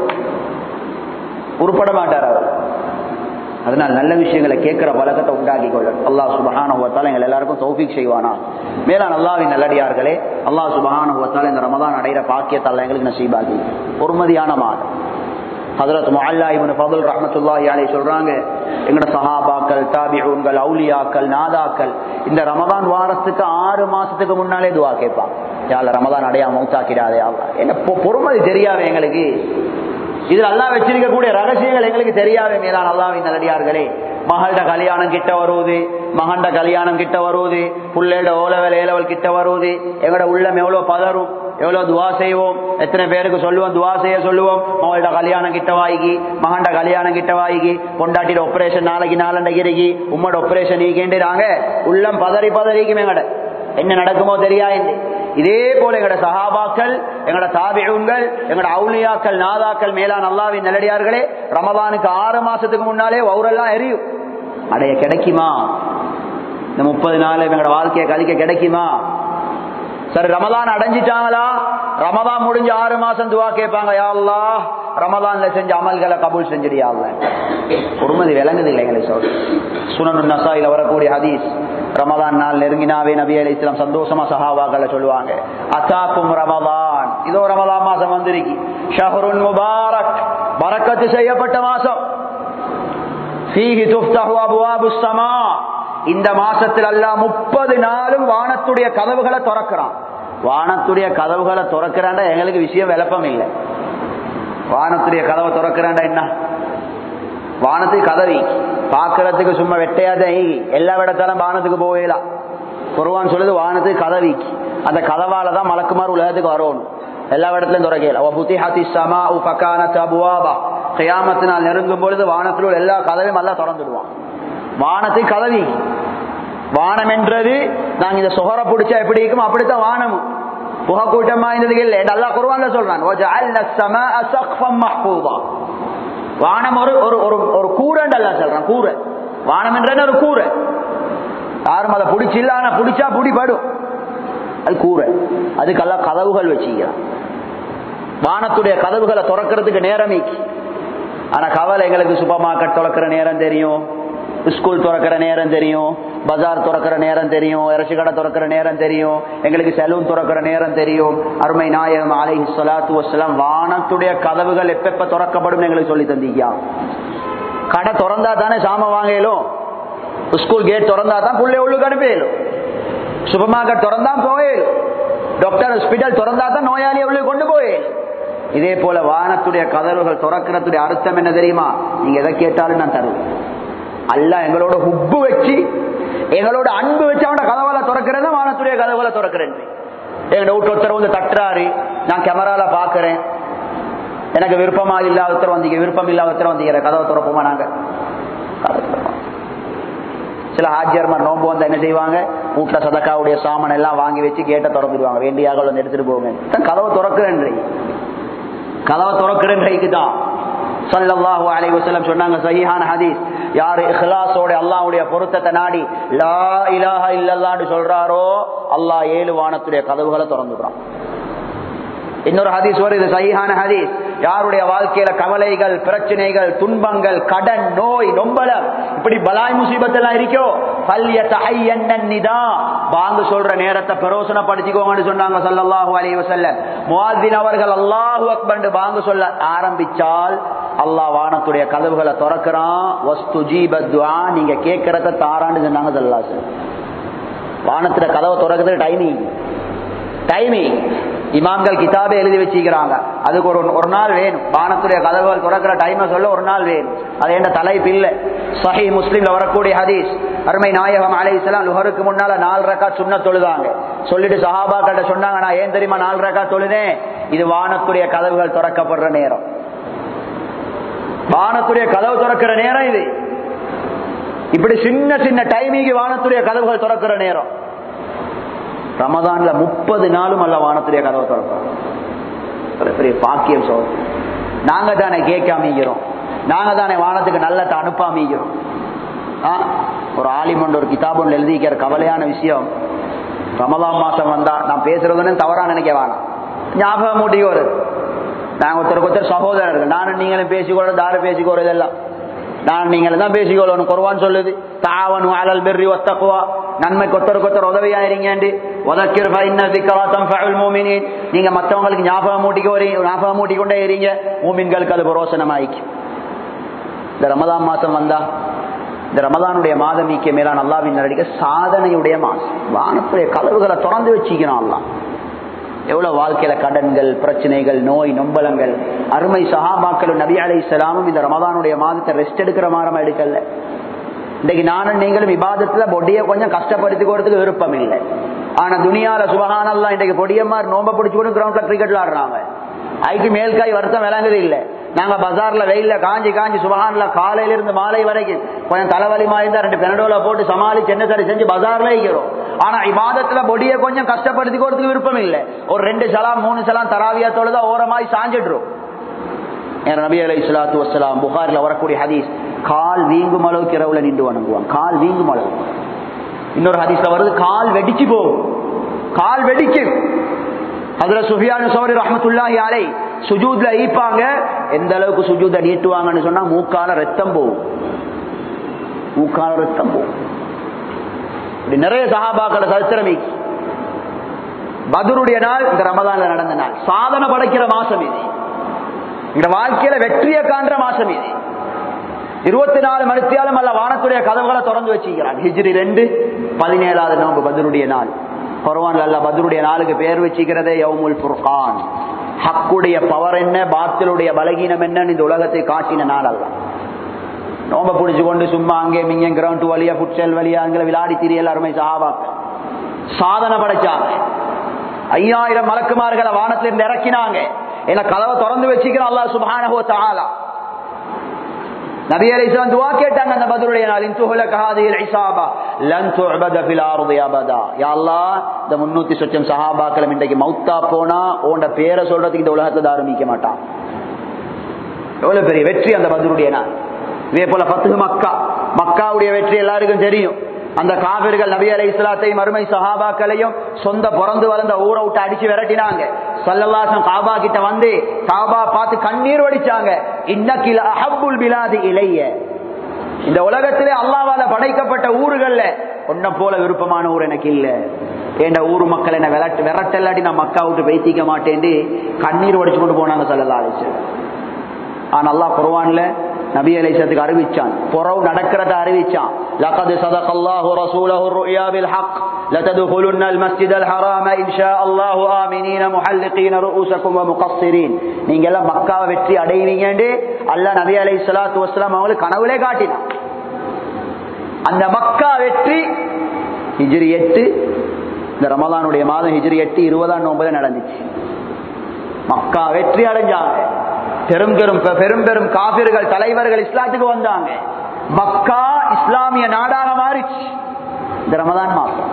உருப்பட மாட்டார் அவர் அதனால் நல்ல விஷயங்களை கேட்கிற பழக்கத்தை உண்டாக்கி கொள்ள அல்லாஹ் சுபஹானுவத்தால் எங்கள் எல்லாருக்கும் தௌஃபிக் செய்வானா மேலான அல்லாவின் நல்லடியார்களே அல்லாஹ் சுபஹானுவத்தால் இந்த ரமதான் அடைகிற பாக்கியத்தால் எங்களுக்கு நசீபாகி பொறுமதியான மாதம் ஹதரத் முல்லா இவனு ஃபதுல் ரஹமத்துல்லாஹி அலை சொல்றாங்க எங்கட சஹாபாக்கள் தாபிஊன்கள் அவுலியாக்கள் நாதாக்கள் இந்த ரமதான் வாரத்துக்கு ஆறு மாசத்துக்கு முன்னாலே துவா கேட்பான் யாழ் ரமதான் அடையா மௌத்தாக்கிடாதே என்ன பொறுமதி தெரியாத எங்களுக்கு இதுல அல்லா வச்சிருக்கக்கூடிய ரகசியங்கள் எங்களுக்கு தெரியாத மேலான அல்லாவின் நல்லடியார்களே மகள்ட கல்யாணம் கிட்ட வருவது மகண்ட கல்யாணம் கிட்ட வருவது புள்ளேட ஓலவல் ஏலவல் கிட்ட வருவது எங்களோட உள்ளம் எவ்வளவு பதறும் எவ்வளவு துவா செய்வோம் எத்தனை பேருக்கு சொல்லுவோம் துவா செய்ய சொல்லுவோம் மகளோட கல்யாணம் கிட்ட வாங்கி மகண்ட கல்யாணம் கிட்ட வாங்கி பொண்டாட்டிட ஆபரேஷன் நாளைக்கு நாளண்டைக்கு இருக்கி உம்மோட ஆபரேஷன் ஈகேண்டுறாங்க உள்ளம் பதறி பதறிக்கும் எங்கட என்ன நடக்குமோ தெரியா இதே போல எங்கட சஹாபாக்கள் எங்கட தாபிகள் எங்கட அவுலியாக்கள் நாதாக்கள் மேலான அல்லாவின் நல்லடியார்களே ரமதானுக்கு ஆறு மாசத்துக்கு முன்னாலே ஒவ்வொருலாம் எரியும் அடைய கிடைக்குமா இந்த முப்பது நாள் எங்களோட வாழ்க்கையை கழிக்க கிடைக்குமா சரி ரமதான் அடைஞ்சிட்டாங்களா ரமதான் முடிஞ்சு ஆறு மாசம் துவா கேட்பாங்க யாழ்லா ரமதான்ல செஞ்ச அமல்களை கபூல் செஞ்சிடியாள்ல பொறுமதி விளங்குது இல்லை எங்களை சொல் சுனனு நசாயில வரக்கூடிய ஹதீஸ் ரமதான் நாள் நெருங்கினாவே நபி அலி இஸ்லாம் சந்தோஷமா சஹாபாக்களை சொல்லுவாங்க அசாக்கும் ரமதான் இதோ ரமதான் மாசம் வந்திருக்கு ஷஹருன் முபாரக் பரக்கத்து செய்யப்பட்ட மாசம் ஃபீஹி துஃப்தஹு அபுவாபு ஸமா இந்த மாசத்தில் அல்ல முப்பது நாளும் வானத்துடைய கதவுகளை திறக்கிறான் வானத்துடைய கதவுகளை திறக்கிறாண்டா எங்களுக்கு விஷயம் விளப்பம் இல்லை வானத்துடைய கதவை திறக்கிறாண்டா என்ன வானத்துக்கு கதவி பாக்குறதுக்கு சும்மா வெட்டையாத எல்லா இடத்தாலும் வானத்துக்கு போகலாம் குருவான் சொல்லுது வானத்துக்கு கதவி அந்த கதவால தான் மலக்குமார் உலகத்துக்கு வரணும் எல்லா இடத்துலயும் துறக்கலாம் கயாமத்தினால் நெருங்கும் பொழுது வானத்தில் உள்ள எல்லா கதவையும் எல்லாம் திறந்துடுவான் வானத்துக்கு கதவி வானம் என்றது நாங்க இந்த சுகர பிடிச்சா எப்படி இருக்கும் அப்படித்தான் வானமும் புகை கூட்டமா இருந்தது இல்லை நல்லா குருவான்ல சொல்றான் வானம் ஒரு ஒரு ஒரு ஒரு கூரண்டல்ல சொல்றான் கூரை வானம் என்ற ஒரு கூரை யாரும் அதை பிடிச்சில்ல ஆனா பிடிச்சா பிடிபடும் அது கூரை அதுக்கெல்லாம் கதவுகள் வச்சுக்கிறான் வானத்துடைய கதவுகளை திறக்கிறதுக்கு நேரம் ஆனா கவலை எங்களுக்கு சூப்பர் மார்க்கெட் திறக்கிற நேரம் தெரியும் ஸ்கூல் திறக்கிற நேரம் தெரியும் பஜார் திறக்கிற நேரம் தெரியும் இறைச்சி கடை திறக்கிற நேரம் தெரியும் எங்களுக்கு செலவும் திறக்கிற நேரம் தெரியும் அருமை நாயகம் அலை சலாத்து வசலாம் வானத்துடைய கதவுகள் எப்ப திறக்கப்படும் எங்களுக்கு சொல்லி தந்தீங்க கடை திறந்தா தானே சாம வாங்கலும் ஸ்கூல் கேட் திறந்தா தான் புள்ளை உள்ளுக்கு அனுப்பியலும் சூப்பர் மார்க்கெட் திறந்தா போயிடும் டாக்டர் ஹாஸ்பிட்டல் திறந்தா தான் நோயாளியை உள்ளே கொண்டு போயிடும் இதே போல வானத்துடைய கதவுகள் திறக்கிறதுடைய அர்த்தம் என்ன தெரியுமா நீங்க எதை கேட்டாலும் நான் தருவேன் அல்ல எங்களோட உப்பு வச்சு எங்களோட அன்பு வச்சு அவனோட கதவுல திறக்கிறேன் வானத்துடைய கதவுல திறக்கிறேன் எங்க வீட்டு ஒருத்தர் வந்து தட்டுறாரு நான் கேமரால பாக்குறேன் எனக்கு விருப்பமா இல்லாதத்தர் வந்தீங்க விருப்பம் இல்லாதத்தர் வந்தீங்க கதவை திறப்போமா நாங்க சில ஹாஜியர்மார் நோம்பு வந்து என்ன செய்வாங்க வீட்டுல சதக்காவுடைய சாமான் எல்லாம் வாங்கி வச்சு கேட்ட திறந்துடுவாங்க வேண்டியாக வந்து எடுத்துட்டு போங்க கதவை திறக்கிறேன் கதவை திறக்கிறேன் தான் சல்லல்லாஹு அலைஹி வஸல்லம் சொன்னாங்க சஹீஹான ஹதீஸ் யார் இஹ்லாஸோட அல்லாஹ்வுடைய பொருத்தத்தை நாடி லா இலாஹ இல்லல்லாஹ்னு சொல்றாரோ அல்லாஹ் ஏழு வானத்துடைய கதவுகளை திறந்துடுறான் இன்னொரு ஹதீஸ் வருது சஹீஹான ஹதீஸ் யாருடைய வாழ்க்கையில கவலைகள் பிரச்சனைகள் துன்பங்கள் கடன் நோய் நொம்பலம் இப்படி பலாய் முசீபத் எல்லாம் இருக்கோ பாங்கு சொல்ற நேரத்தை பிரயோசனப்படுத்திக்கோங்கன்னு சொன்னாங்க சல்லல்லாஹு அலைஹி வஸல்லம் முஆத்தின் அவர்கள் அல்லாஹு அக்பர் பாங்கு சொல்ல ஆரம்பிச்சால் அல்லாஹ் வானத்துடைய கதவுகளை திறக்கிறான் வஸ்து ஜீபத்வா நீங்க கேட்கறத தாரான்னு சொன்னாங்க சல்லாசு வானத்துல கதவை திறக்கிறது டைமிங் டைமிங் இமாம்கள் கிதாபே எழுதி வச்சுக்கிறாங்க அதுக்கு ஒரு ஒரு நாள் வேணும் வானத்துடைய கதவுகள் திறக்கிற டைமை சொல்ல ஒரு நாள் வேணும் அது என்ன தலைப்பு இல்லை சஹி முஸ்லீம்ல வரக்கூடிய ஹதீஸ் அருமை நாயகம் அலைசலாம் லுஹருக்கு முன்னால நாலு ரக்கா சுண்ண தொழுதாங்க சொல்லிட்டு சஹாபாக்கிட்ட சொன்னாங்க நான் ஏன் தெரியுமா நாலு ரக்கா தொழுதேன் இது வானத்துடைய கதவுகள் திறக்கப்படுற நேரம் வானத்துடைய கதவு திறக்கிற நேரம் இது இப்படி சின்ன சின்ன டைமிங்கு வானத்துடைய கதவுகள் திறக்கிற நேரம் ரமதான்ல முப்பது நாளும் அல்ல வானத்துடைய கதவை திறப்போம் பெரிய பாக்கியம் சோதனை நாங்க தானே கேட்காமீகிறோம் நாங்க தானே வானத்துக்கு நல்லத்தை அனுப்பாமீகிறோம் ஒரு ஆலிமண்ட் ஒரு கிதாபுன்னு எழுதிக்கிற கவலையான விஷயம் ரமதான் மாசம் வந்தா நான் பேசுறதுன்னு தவறா நினைக்க வேணாம் ஞாபகம் மூட்டி வருது நாங்க ஒருத்தருக்கு ஒருத்தர் சகோதரர்கள் நானும் நீங்களும் பேசிக்கொள்ள தாரு பேசிக்கோற இதெல்லாம் நான் நீங்களும் தான் பேசிக்கொள்ளணும் குர்வான் சொல்லுது தாவனு அலல் பெர்ரி ஒத்தக்குவா நன்மைக்கு ஒருத்தருக்கு ஒருத்தர் உதவியா இருங்கண்டு உதக்கிற நீங்க மற்றவங்களுக்கு ஞாபகம் மூட்டிக்க வரீங்க ஞாபகம் மூட்டிக்கொண்டே இருங்க மூமின்களுக்கு அது புரோசனமாயிக்கு இந்த ரமதான் மாசம் வந்தா இந்த ரமதானுடைய மாதம் ஈக்கிய மேலான அல்லாவின் நடிக்க சாதனையுடைய மாசம் வானத்துடைய கதவுகளை திறந்து வச்சுக்கணும் அல்லா எவ்வளவு வாழ்க்கையில கடன்கள் பிரச்சனைகள் நோய் நொம்பலங்கள் அருமை சஹாபாக்களும் நபி அலை இஸ்லாமும் இந்த ரமதானுடைய மாதத்தை ரெஸ்ட் எடுக்கிற மாறமா எடுக்கல இன்னைக்கு நானும் நீங்களும் விவாதத்துல பொடிய கொஞ்சம் கஷ்டப்படுத்திக்கிறதுக்கு விருப்பம் இல்லை ஆனா துணியால சுபகானல்லாம் இன்றைக்கு பொடியம்மார் நோம்ப பிடிச்சு கூட கிரவுண்ட்ல கிரிக்கெட் விளாடுறாங்க அதுக்கு மேல்காய் வருத்தம் விளங்குது இல்லை நாங்க பஜார்ல வெயில்ல காஞ்சி காஞ்சி சுபகான்ல காலையில இருந்து மாலை வரைக்கும் கொஞ்சம் தலைவலி மாறிந்தா ரெண்டு பெனடோல போட்டு சமாளிச்சு என்ன சரி செஞ்சு பஜார்ல இருக்கிறோம் ஆனா இமாதத்துல பொடிய கொஞ்சம் கஷ்டப்படுத்தி கொடுத்துக்கு விருப்பம் இல்லை ஒரு ரெண்டு சலாம் மூணு சலாம் தராவியா தொழுதா ஓரமாய் சாஞ்சிடுறோம் நபி அலை இஸ்லாத்து வசலாம் புகாரில் வரக்கூடிய ஹதீஸ் கால் வீங்கும் அளவுக்கு இரவுல நின்று வணங்குவான் கால் வீங்கும் அளவு இன்னொரு ஹதீஸ்ல வருது கால் வெடிச்சு போகும் கால் வெடிக்கும் அதுல சுஃபியான சௌரி ரஹமத்துல்லாஹி அலை சுஜூத்ல ஈப்பாங்க எந்த அளவுக்கு சுஜூத நீட்டுவாங்கன்னு சொன்னா மூக்கால ரத்தம் போகும் மூக்கால ரத்தம் போகும் இப்படி நிறைய சகாபாக்கள சரித்திரமி பதுருடைய நாள் இந்த ரமதான்ல நடந்த நாள் சாதனை படைக்கிற மாசம் இது இந்த வாழ்க்கையில வெற்றியை காண்ற மாசம் இது இருபத்தி நாலு மணித்தியாலும் அல்ல வானத்துடைய கதவுகளை திறந்து வச்சுக்கிறான் ஹிஜ்ரி ரெண்டு பதினேழாவது நோம்பு பதருடைய நாள் குரவான் அல்ல பதருடைய நாளுக்கு பேர் வச்சுக்கிறதே யவுமுல் புர்கான் ஹக்குடைய பவர் என்ன பாத்திலுடைய பலகீனம் என்னன்னு இந்த உலகத்தை காட்டின நாள் அல்ல நோம்ப பிடிச்சு கொண்டு சும்மா அங்கே மிங்க கிரவுண்ட் வழியா புட்சல் வழியா அங்கே விளையாடி திரிய எல்லாருமே சாபாக்க சாதனை படைச்சாங்க ஐயாயிரம் மலக்குமார்களை வானத்திலிருந்து இறக்கினாங்க என்ன கதவை திறந்து வச்சுக்கிற அல்லா சுபானஹோ தாலா நபி அலைஹிஸ்ஸலாம் துஆ கேட்டாங்க அந்த பத்ருடைய நாள் இன்துஹல கஹாதில் இஸாபா லன் துஅபத ஃபில் அர்தி அபதா யா அல்லாஹ் இந்த 300 சொச்சம் சஹாபாக்களும் இன்றைக்கு மௌத்தா போனா உன்ட பேரை சொல்றதுக்கு இந்த உலகத்துல தாரமிக்க மாட்டான் எவ்வளவு பெரிய வெற்றி அந்த பத்ருடைய நாள் இதே போல பத்து மக்கா மக்காவுடைய வெற்றி எல்லாருக்கும் தெரியும் அந்த காவிர்கள் நபி அலை இஸ்லாத்தையும் அருமை சஹாபாக்களையும் சொந்த பிறந்து வளர்ந்த ஊரை விட்டு அடிச்சு விரட்டினாங்க சல்லல்லாசம் காபா கிட்ட வந்து காபா பார்த்து கண்ணீர் வடிச்சாங்க இன்னக்கில் அஹப்புல் பிலாதி இளைய இந்த உலகத்திலே அல்லாவால படைக்கப்பட்ட ஊர்கள்ல ஒன்ன போல விருப்பமான ஊர் எனக்கு இல்ல என் ஊர் மக்கள் என்ன விரட்டு விரட்டல்லாட்டி நான் மக்கா விட்டு வைத்திக்க மாட்டேன் கண்ணீர் வடிச்சு கொண்டு போனாங்க சல்லல்லா அலிச்சு ஆனா அல்லாஹ் குர்வான்ல நபி அலைசத்துக்கு அறிவிச்சான் புறவு நடக்கிறத அறிவிச்சான் لقد صدق الله رسوله الرؤيا بالحق لتدخلن المسجد الحرام إن شاء الله آمنين محلقين رؤوسكم ومقصرين நீங்க எல்லாம் மக்காவை வெற்றி அடைவீங்கன்னு அல்லாஹ் நபி அலைஹி ஸலாத்து வஸலாம் அவங்களுக்கு கனவுலே காட்டினான் அந்த மக்கா வெற்றி ஹிஜ்ரி எட்டு இந்த ரமலானுடைய மாதம் ஹிஜ்ரி எட்டு இருபதாம் நோம்புல நடந்துச்சு மக்கா வெற்றி அடைஞ்சாங்க பெரும் பெரும் பெரும் பெரும் காபிர்கள் தலைவர்கள் இஸ்லாத்துக்கு வந்தாங்க மக்கா இஸ்லாமிய நாடாக மாறிச்சு இந்த ரமதான் மாசம்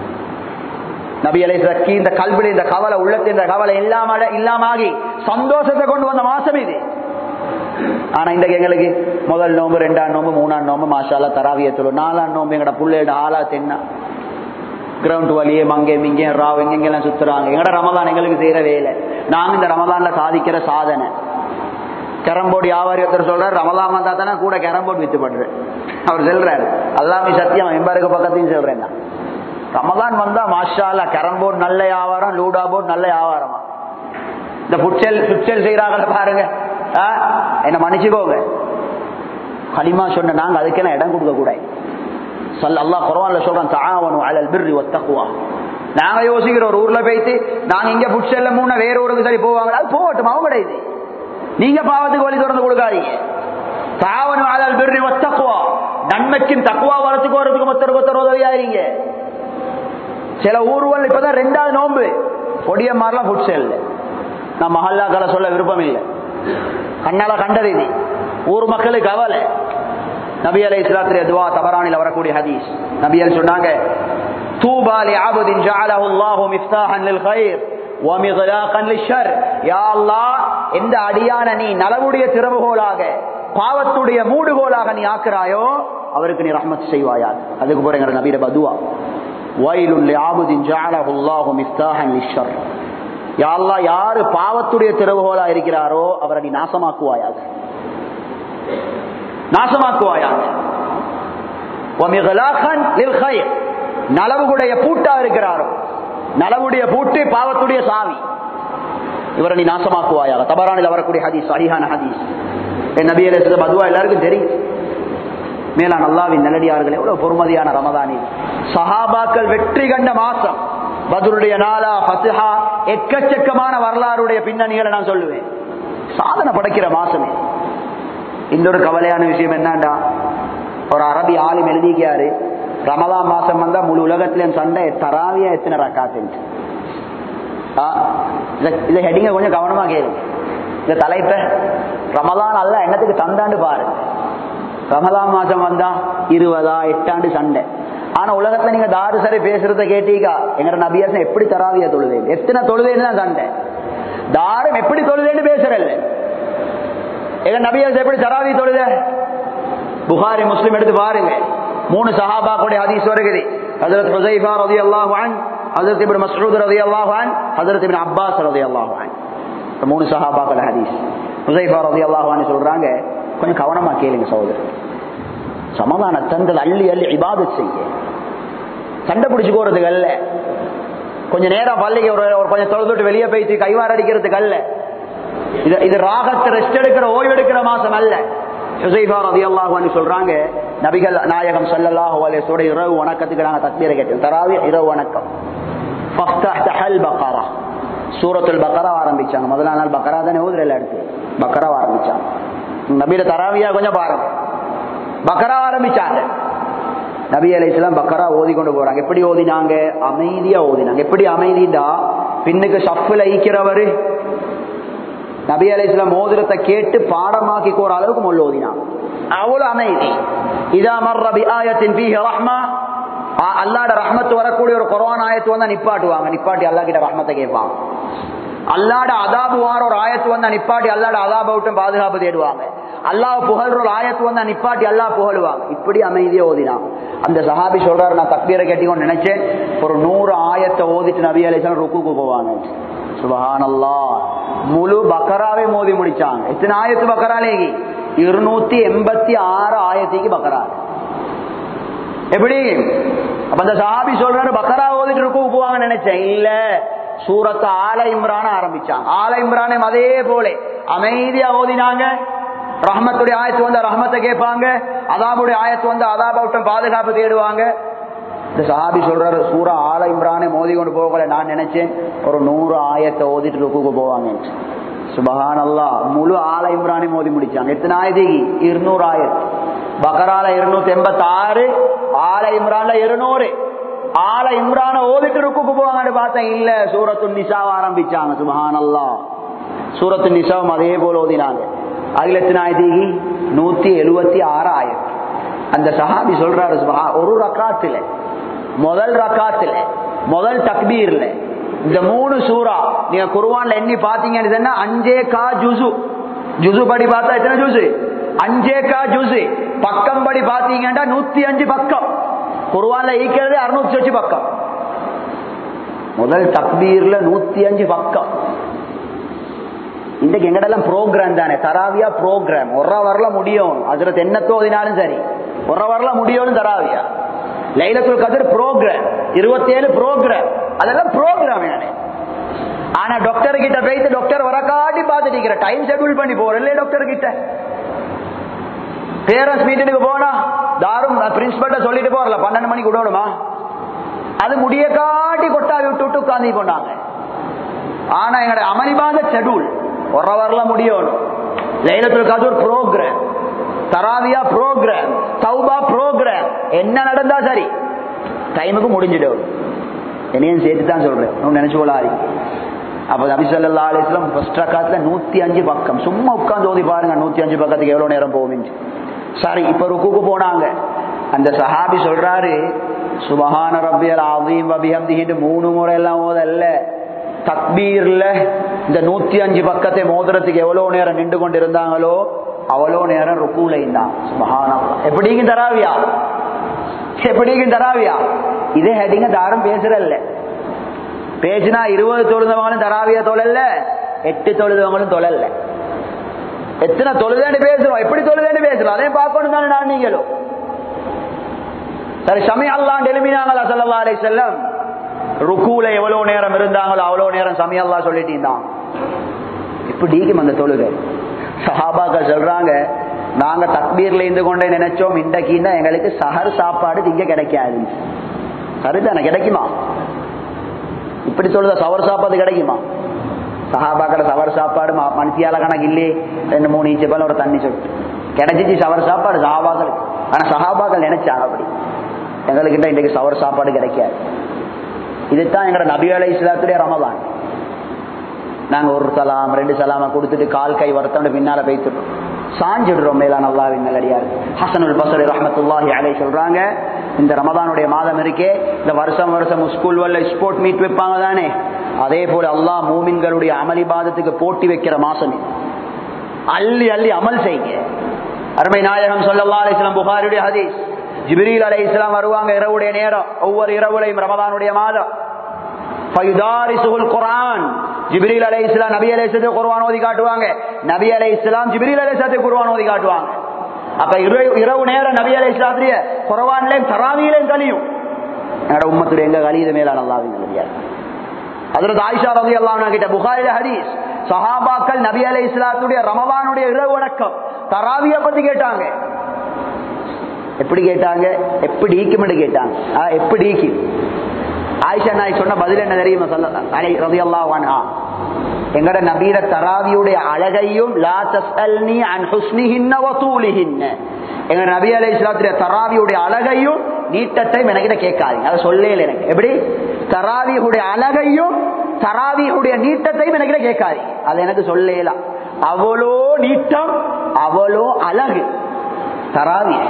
நபி அலை சக்கி இந்த கல்வில இந்த கவலை உள்ளத்து இந்த கவலை இல்லாம இல்லாம சந்தோஷத்தை கொண்டு வந்த மாசம் இது ஆனா இந்த எங்களுக்கு முதல் நோம்பு ரெண்டாம் நோம்பு மூணாம் நோம்பு மாஷாலா தராவியத்துல நாலாம் நோம்பு எங்கட புள்ளையோட ஆளா தென்னா கிரவுண்ட் வழியே மங்கே மிங்கே ராவ் எங்கெங்கெல்லாம் சுத்துறாங்க எங்கட ரமதான் எங்களுக்கு செய்யற வேலை நாங்க இந்த ரமதான்ல சாதிக்கிற சாதனை கேரம்போர்டு வியாபாரி ஒருத்தர் சொல்றாரு ரமலான் வந்தா தானே கூட கேரம்போர்டு வித்து பண்றேன் அவர் சொல்றாரு எல்லாமே சத்தியம் எம்பாருக்கு பக்கத்தையும் சொல்றேன் ரமலான் வந்தா மாஷாலா கேரம்போர்டு நல்ல வியாபாரம் லூடா போர்டு நல்ல வியாபாரமா இந்த புட்செல் புட்செல் செய்யறாங்கல்ல பாருங்க என்ன மன்னிச்சுக்கோங்க களிமா சொன்ன நாங்க அதுக்கெல்லாம் இடம் கொடுக்க கூடாது சல் அல்லா குரவான்ல சொல்றான் தாவணும் அலல் பிர்ரி ஒத்தக்குவா நாங்க யோசிக்கிற ஒரு ஊர்ல போயிட்டு நாங்க இங்க புட்செல்ல மூணு வேற ஊருக்கு சரி போவாங்க அது போகட்டும் அவங்க கிடையாது நீங்க பாவத்துக்கு வழி திறந்து கொடுக்காதீங்க தாவனு அலல் பிர்ரி வத்தக்குவா நன்மைக்கும் தக்குவா வரத்துக்கு வரதுக்கு ஒருத்தருக்கு ஒருத்தர் உதவியாயிருங்க சில ஊர்வல் இப்பதான் ரெண்டாவது நோன்பு பொடிய மாதிரிலாம் ஃபுட் சேல் நான் மஹல்லாக்களை சொல்ல விருப்பம் இல்லை கண்ணால கண்டது இது ஊர் மக்களுக்கு கவலை நபி அலை இஸ்லாத்திரிய துவா தபரானில் வரக்கூடிய ஹதீஸ் நபியல் சொன்னாங்க தூபா லி ஆபுதின் ஜஅலஹு அல்லாஹு மிஃப்தாஹன் லில் கைர் வ மிக்லாகன் லிஷர் யா அல்லாஹ் எந்த அடியான நீ நலவுடைய திறவுகோலாக பாவத்துடைய மூடுகோலாக நீ ஆக்குறாயோ அவருக்கு நீ ரஹ்மத் செய்வாயா அதுக்கு போறேங்க நபியிட பதுவா வயலுல் லி ஆபுதின் ஜஅலஹு அல்லாஹு மிஃப்தாஹன் லிஷர் யா அல்லாஹ் யாரு பாவத்துடைய திறவுகோலா இருக்கிறாரோ அவரை நீ நாசமாக்குவாயாக நாசமாக்குவாயாக நலவுடைய பூட்டா இருக்கிறாரோ நலவுடைய பூட்டு பாவத்துடைய சாவி இவரை நீ நாசமாக்குவாயாக தபரானில் வரக்கூடிய ஹதீஸ் சரியான ஹதீஸ் என் நபி அலிஸ்ல மதுவா எல்லாருக்கும் தெரியும் மேலான அல்லாவின் நல்லடியார்கள் எவ்வளவு பொறுமதியான ரமதானி சஹாபாக்கள் வெற்றி கண்ட மாசம் பதுருடைய நாளா பசுஹா எக்கச்சக்கமான வரலாறுடைய பின்னணிகளை நான் சொல்லுவேன் சாதனை படைக்கிற மாசமே இன்னொரு கவலையான விஷயம் என்னண்டா ஒரு அரபி ஆளும் எழுதிக்காரு ரமதான் மாசம் வந்தா முழு உலகத்திலும் சண்டை தராவியா எத்தனை ரக்காத்து இதை ஹெட்டிங்க கொஞ்சம் கவனமா கேளு இந்த தலைப்ப ரமதான் அல்ல என்னத்துக்கு தந்தாண்டு பாரு ரமதான் மாசம் வந்தா இருபதா எட்டாண்டு சண்டை ஆனா உலகத்துல நீங்க தாரு சரி பேசுறத கேட்டீங்க எங்க நபியாசம் எப்படி தராவியா தொழுதேன் எத்தனை தொழுதேன்னு தான் சண்டை தாரம் எப்படி தொழுதேன்னு பேசுறல்ல எங்க நபியாசம் எப்படி தராவி தொழுத புகாரி முஸ்லிம் எடுத்து பாருங்க மூணு சஹாபாக்குடைய ஹதீஸ் வருகிறது ஹஜரத் ஹுசைஃபா ரலியல்லாஹு அன் ஹஜரத் இப்னு மஸ்ஊத் ரலியல்லாஹு அன் ஹஜரத் இப்னு அப்பாஸ் ரலியல்லாஹு அன் மூணு சஹாபாக்கள் ஹதீஸ் ஹுசைஃபா ரலியல்லாஹு அன் சொல்றாங்க கொஞ்சம் கவனமா கேளுங்க சகோதரர் சமாதான தந்தல் அள்ளி அள்ளி இபாதத் செய்ய சண்டை பிடிச்சு போறதுக்கு அல்ல கொஞ்ச நேரம் பள்ளிக்கு ஒரு ஒரு கொஞ்சம் தொழுதுட்டு வெளியே போயிட்டு கைவார் அடிக்கிறதுக்கு அல்ல இது இது ராகத்தை ரெஸ்ட் எடுக்கிற ஓய்வு எடுக்கிற மாசம் அல்ல சுசைபா ரதி அல்லாஹான்னு சொல்றாங்க நபிகள் நாயகம் சல்லல்லாஹு அலையோட இரவு வணக்கத்துக்கு நாங்க தக்பீரை கேட்டோம் தராவி இரவு வணக்கம் பக்கரா சூரத்துல் பக்கரா ஆரம்பிச்சாங்க முதல் நாள் பக்கரா தானே ஊதுல எடுத்து பக்கரா ஆரம்பிச்சாங்க நபியில தராவியா கொஞ்சம் பாருங்க பக்கரா ஆரம்பிச்சாங்க நபி அலை இஸ்லாம் பக்கரா ஓதி கொண்டு போறாங்க எப்படி ஓதினாங்க அமைதியா ஓதினாங்க எப்படி அமைதிண்டா பின்னுக்கு சஃபில் ஐக்கிறவரு நபி அலை இஸ்லாம் மோதிரத்தை கேட்டு பாடமாக்கி கோர அளவுக்கு மொழி ஓதினாங்க அவ்வளவு அமைதி இதா மர்ரபி ஆயத்தின் பீஹ ரஹ்மா அல்லாட ரஹ்மத்து வரக்கூடிய ஒரு குரான் ஆயத்து வந்தா நிப்பாட்டுவாங்க நிப்பாட்டி அல்லா கிட்ட ரஹ்மத்தை கேட்பாங்க அல்லாட அதாபு வார ஒரு ஆயத்து வந்தா நிப்பாட்டி அல்லாட அதாப விட்டும் பாதுகாப்பு தேடுவாங்க அல்லாஹ் புகழ்ற ஒரு ஆயத்து வந்தா நிப்பாட்டி அல்லாஹ் புகழுவாங்க இப்படி அமைதியா ஓதினான் அந்த சஹாபி சொல்றாரு நான் தக்பீரை கேட்டிக்கொண்டு நினைச்சேன் ஒரு நூறு ஆயத்தை ஓதிட்டு நபி அலிசன் ருக்குக்கு போவாங்க சுபஹானல்லா முழு பக்கராவே மோதி முடிச்சாங்க எத்தனை ஆயத்து பக்கராலேகி இருநூத்தி எண்பத்தி ஆறு ஆயத்திக்கு பக்கரா எப்படி அப்ப அந்த சஹாபி சொல்றாரு பக்கரா ஓதிட்டு ருக்குக்கு போவாங்க நினைச்சேன் இல்ல சூரத்தை ஆல இம்ரான ஆரம்பிச்சாங்க ஆல இம்ரானே அதே போல அமைதியா ஓதினாங்க ரஹமத்துடைய ஆயத்து வந்து ரஹமத்தை கேட்பாங்க அதாபுடைய ஆயத்து வந்து அதாபவுட்டம் பாதுகாப்பு தேடுவாங்க இந்த சஹாபி சொல்றாரு சூரா ஆல இம்ரானே மோதி கொண்டு போகல நான் நினைச்சேன் ஒரு நூறு ஆயத்தை ஓதிட்டு ருக்குக்கு போவாங்க சுபஹான் அல்லா முழு ஆல இம்ரானே மோதி முடிச்சாங்க எத்தனை ஆயதிக்கு இருநூறு ஆயிரத்து பக்கரால இருநூத்தி எண்பத்தி ஆறு ஆல இம்ரான்ல இருநூறு ஆல இம்ரான ஓதிட்டு ருக்குக்கு போவாங்கன்னு பார்த்தேன் இல்ல சூரத்து நிசாவை ஆரம்பிச்சாங்க சுபஹான் அல்லா சூரத்து நிசாவும் அதே போல ஓதினாங்க அதுல எத்தனை ஆயிரத்தி நூத்தி எழுபத்தி ஆறு ஆயிரத்தி அந்த சஹாபி சொல்றாரு ஒரு ரக்காத்துல முதல் ரக்காத்துல முதல் தக்பீர்ல இந்த மூணு சூறா நீங்க குருவான்ல எண்ணி பாத்தீங்கன்னு அஞ்சே கா ஜுசு ஜுசு படி பார்த்தா எத்தனை ஜூசு அஞ்சே கா ஜூசு பக்கம் படி பாத்தீங்கன்னா நூத்தி அஞ்சு பக்கம் குருவான்ல ஈக்கிறது அறுநூத்தி அஞ்சு பக்கம் முதல் தக்பீர்ல நூத்தி அஞ்சு பக்கம் இன்றைக்கு எங்கடெல்லாம் ப்ரோக்ராம் தானே தராவியா ப்ரோக்ராம் ஒரு வரல முடியும் அதுல தென்னத்தோதினாலும் சரி ஒரு வரல முடியும்னு தராவியா லைலத்துல் கதிர் ப்ரோக்ராம் இருபத்தி ஏழு ப்ரோக்ராம் அதெல்லாம் ப்ரோக்ராம் நானே ஆனா டாக்டர் கிட்ட போயிட்டு டாக்டர் வர காட்டி பார்த்துட்டு டைம் ஷெட்யூல் பண்ணி போறேன் இல்லையா டாக்டர் கிட்ட பேரண்ட்ஸ் மீட்டிங்க்கு போனா தாரும் பிரின்சிபல்ட்ட சொல்லிட்டு போறல பன்னெண்டு மணிக்கு விடணுமா அது முடிய காட்டி கொட்டாவி விட்டு விட்டு உட்காந்து கொண்டாங்க ஆனா எங்களுடைய அமளிபாத ஷெட்யூல் ஒரு வரல முடியணும் லைலத்துல் கதூர் ப்ரோக்ராம் தராவியா ப்ரோக்ராம் தௌபா ப்ரோக்ராம் என்ன நடந்தா சரி டைமுக்கு முடிஞ்சிடும் என்னையும் சேர்த்து தான் சொல்றேன் நினைச்சு கொள்ளாரி அப்ப நபிசல்லா அலிஸ்லாம் ஃபர்ஸ்ட் ரக்காத்துல நூத்தி அஞ்சு பக்கம் சும்மா உட்கார்ந்து ஓதி பாருங்க நூத்தி அஞ்சு பக்கத்துக்கு எவ்வளவு நேரம் போகும் சரி இப்ப ருக்குக்கு போனாங்க அந்த சஹாபி சொல்றாரு சுபஹான ரப்பியல் ஆதீம் வபிஹம்திஹின்னு மூணு முறை எல்லாம் ஓதல்ல தக்பீர்ல இந்த நூத்தி அஞ்சு பக்கத்தை மோதிரத்துக்கு எவ்வளவு நேரம் நின்று கொண்டு இருந்தாங்களோ அவ்வளோ நேரம் ருக்குல இருந்தான் சுபஹான எப்படிங்க தராவியா எப்படிங்க தராவியா இதே ஹெட்டிங்க தாரம் பேசுறல்ல பேசினா இருபது தொழுதவங்களும் தராவிய தொழல்ல எட்டு தொழுதவங்களும் தொழல்ல எத்தனை தொழுதேன்னு பேசுறோம் எப்படி தொழுதேன்னு பேசுறோம் அதையும் பார்க்கணும் தானே நான் நீங்களும் சரி சமய அல்லாண்டு எழுப்பினாங்களா சல்லா அலை செல்லம் ருக்கூல எவ்வளவு நேரம் இருந்தாங்களோ அவ்வளவு நேரம் சமய அல்லா சொல்லிட்டீங்க இப்படிக்கும் அந்த தொழுகை சஹாபாக்கள் சொல்றாங்க நாங்க தக்பீர்ல இருந்து கொண்டே நினைச்சோம் இன்றைக்கு எங்களுக்கு சஹர் சாப்பாடு திங்க கிடைக்காது சரிதானே கிடைக்குமா இப்படி சொல்லுத சவர் சாப்பாடு கிடைக்குமா சஹாபாக்கட சவர் சாப்பாடு மனுஷியால கணக்கு இல்லையே ரெண்டு மூணு இன்ச்சு போல ஒரு தண்ணி சொல்லிட்டு கிடைச்சிச்சு சவர் சாப்பாடு சஹாபாக்கள் ஆனா சஹாபாக்கள் நினைச்சாங்க அப்படி எங்களுக்கு இன்றைக்கு சவர் சாப்பாடு கிடைக்காது இதுதான் எங்களோட நபி அலை இஸ்லாத்துடைய ரமதான் நாங்க ஒரு சலாம் ரெண்டு சலாம கொடுத்துட்டு கால் கை வருத்தம் பின்னால பேசிடுறோம் சாஞ்சிடுறோம் மேலா நல்லாவின் நல்லடியார் ஹசனுல் பசரி ரஹமத்துல்லாஹி அலை சொல்றாங்க இந்த ரமதானுடைய மாதம் இருக்கே இந்த வருஷம் வருஷம் ஸ்கூல் வல்ல ஸ்போர்ட் மீட் வைப்பாங்க தானே அதே போல அல்லாஹ் மூமின்களுடைய அமளி பாதத்துக்கு போட்டி வைக்கிற மாசம் அள்ளி அள்ளி அமல் செய்யுங்க அருமை நாயகம் சொல்லல்லா அலிஸ்லாம் புகாருடைய ஹதீஸ் ஜிபிரில் அலை இஸ்லாம் வருவாங்க இரவுடைய நேரம் ஒவ்வொரு இரவுலையும் ரமதானுடைய மாதம் குரான் ஜிபிரில் அலை இஸ்லாம் நபி அலை இஸ்லத்தை குர்வான் ஓதி காட்டுவாங்க நபி அலை இஸ்லாம் ஜிபிரில் அலை இஸ்லத்தை குர்வான் ஓதி காட்டுவாங்க அப்ப இரவு நேரம் நபி அலை இஸ்லாத்திரிய குரவான்லையும் தராவியிலையும் கழியும் என்னோட உம்மத்துடைய எங்க கழியுது மேலான அல்லாவின் நல்லியார் அதில் ஆயிஷா ரவி அல்லாஹ் கிட்ட புகாரில ஹதீஸ் சஹாபாக்கள் நபி அலை இஸ்லாத்துடைய ரமவானுடைய இரவு வணக்கம் தராவிய பத்தி கேட்டாங்க எப்படி கேட்டாங்க எப்படி ஈக்குமெண்டு கேட்டாங்க எப்படி ஈக்கும் ஆயிஷா நாய் சொன்ன பதில் என்ன தெரியுமா சொல்ல ரவி அல்லாஹ் எங்கட நபீர தராவியுடைய அழகையும் லா தஸ்அல்னி அன் ஹுஸ்னிஹின்ன வ தூலிஹின்ன எங்க நபி அலை இஸ்லாத்துடைய தராவியுடைய அழகையும் நீட்டத்தையும் எனக்கிட்ட கேட்காதீங்க அதை சொல்லல எனக்கு எப்படி தராவியுடைய அழகையும் தராவியுடைய நீட்டத்தையும் எனக்கிட்ட கேட்காதீங்க அதை எனக்கு சொல்லலாம் அவ்வளோ நீட்டம் அவ்வளோ அழகு தராவி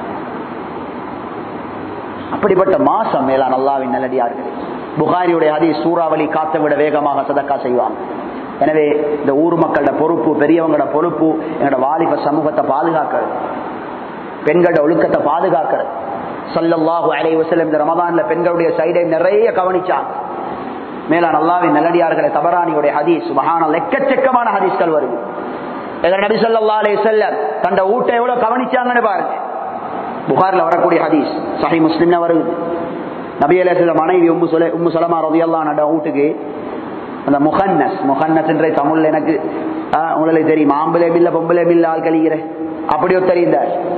அப்படிப்பட்ட மாசம் மேலான அல்லாவின் நல்லடியார்கள் புகாரியுடைய அதி சூறாவளி காத்த விட வேகமாக சதக்கா செய்வாங்க எனவே இந்த ஊர் மக்களோட பொறுப்பு பெரியவங்களோட பொறுப்பு எங்களோட வாலிப சமூகத்தை பாதுகாக்கிறது பெண்களோட ஒழுக்கத்தை பாதுகாக்கிறது சல்லல்லாஹு அலை வசலம் இந்த ரமதான்ல பெண்களுடைய சைடை நிறைய கவனிச்சாங்க மேலான அல்லாவின் நல்லடியார்களை தபரானியுடைய ஹதீஸ் மகான எக்கச்சக்கமான ஹதீஸ்கள் வருது இதன் நபி சொல்லா அலே செல்லம் தந்த ஊட்டை எவ்வளவு கவனிச்சாங்கன்னு பாருங்க புகார்ல வரக்கூடிய ஹதீஸ் சஹி முஸ்லிம்ல வருது நபி அலேஸ்ல மனைவி உம்மு சொல உம்மு சொலமா ரதியெல்லாம் நட வீட்டுக்கு அந்த முகன்னஸ் முகன்னஸ் என்ற தமிழ்ல எனக்கு உங்களுக்கு தெரியும் ஆம்பளை மில்ல பொம்பளை மில்ல ஆள் கழிகிற அப்படியோ தெரிந்த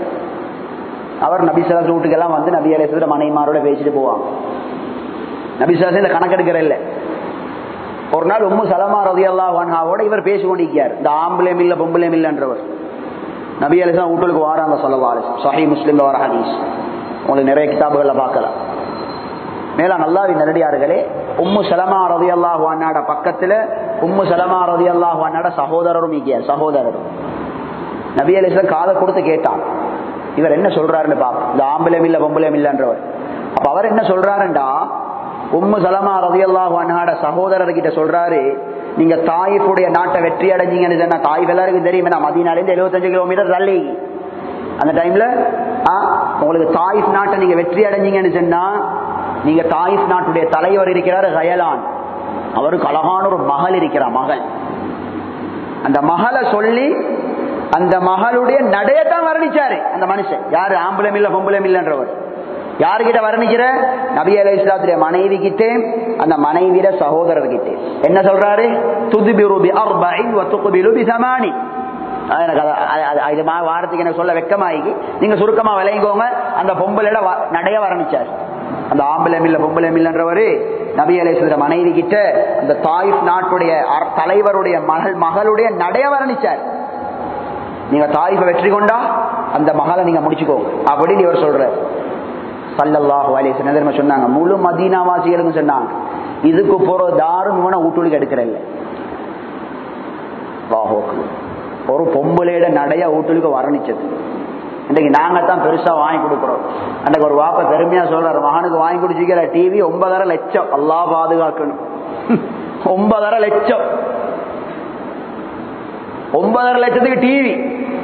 அவர் நபிசலாஸ் வீட்டுக்கெல்லாம் வந்து நபி அலேஸ்வர மனைவிமாரோட பேசிட்டு போவாங்க நபிசலாஸ் இந்த கணக்கெடுக்கிற இல்லை ஒரு நாள் உம்மு சலமா ரதியல்லா வன்ஹாவோட இவர் பேசி கொண்டிருக்கார் இந்த ஆம்பளை மில்ல பொம்பளை மில்லன்றவர் நபி அலிஸ்லாம் வீட்டுக்கு வாராங்க சொல்லவா சஹி முஸ்லீம்ல வர ஹதீஸ் உங்களுக்கு நிறைய கிதாபுகள்ல பார்க்கலாம் மேலா நல்லாவி நல்லடியார்களே உம்மு சலமா ரதி அல்லாஹு அண்ணாட பக்கத்துல உம்மு சலமா ரதி அல்லாஹு அண்ணாட சகோதரரும் இக்கியார் சகோதரரும் நபி அலிஸ்லாம் காதை கொடுத்து கேட்டான் இவர் என்ன சொல்றாருன்னு பாப்போம் இந்த ஆம்பளம் இல்ல பொம்பளம் இல்லன்றவர் அப்ப அவர் என்ன சொல்றாருண்டா உம்மு சலமா ரதி அல்லாஹு அண்ணாட சகோதரர் கிட்ட சொல்றாரு நீங்க தாயிப்புடைய நாட்டை வெற்றி அடைஞ்சீங்கன்னு சொன்னா தாய் எல்லாருக்கும் தெரியும் மதியனால இருந்து எழுபத்தஞ்சு கிலோமீட்டர் தள்ளி அந்த டைம்ல உங்களுக்கு தாயிஃப் நாட்டை நீங்க வெற்றி அடைஞ்சீங்கன்னு சொன்னா நீங்க தாயிஃப் நாட்டுடைய தலைவர் இருக்கிறார் ஹயலான் அவருக்கு அழகான ஒரு மகள் இருக்கிறார் மகள் அந்த மகளை சொல்லி அந்த மகளுடைய நடையத்தான் வர்ணிச்சாரு அந்த மனுஷன் யாரு ஆம்பளம் இல்ல பொம்பளம் இல்லன்றவர் யாருகிட்ட வர்ணிக்கிற நபி அலை இஸ்லாத்துடைய மனைவி கிட்டே அந்த மனைவியிட சகோதரர் கிட்டே என்ன சொல்றாரு துதுபிருபி அர்பைன் வத்துகுபிலுபி சமானி இது வாரத்துக்கு எனக்கு சொல்ல வெக்கமாகி நீங்க சுருக்கமா விளையுங்கோங்க அந்த பொம்பளையோட நடைய வர்ணிச்சார் அந்த ஆம்பளம் இல்ல பொம்பளம் இல்லன்றவரு நபி அலேஸ்வர மனைவி கிட்ட அந்த தாயிஃப் நாட்டுடைய தலைவருடைய மகள் மகளுடைய நடைய வர்ணிச்சார் நீங்க தாயிஃபை வெற்றி கொண்டா அந்த மகளை நீங்க முடிச்சுக்கோங்க அப்படின்னு இவர் சொல்ற சல்லல்லாஹு அலைஹி வஸல்லம் சொன்னாங்க முழு மதீனாவாசிகளுக்கும் சொன்னாங்க இதுக்கு போற தாரும் இவனை வீட்டுக்கு எடுக்கிறல்ல ஒரு பொம்பளையிட நடைய வீட்டுக்கு வரணிச்சது இன்னைக்கு நாங்க தான் பெருசா வாங்கி கொடுக்குறோம் அன்றைக்கு ஒரு வாப்ப பெருமையா சொல்றாரு மகனுக்கு வாங்கி கொடுச்சிக்கிற டிவி ஒன்பதரை லட்சம் அல்லா பாதுகாக்கணும் ஒன்பதரை லட்சம் ஒன்பதரை லட்சத்துக்கு டிவி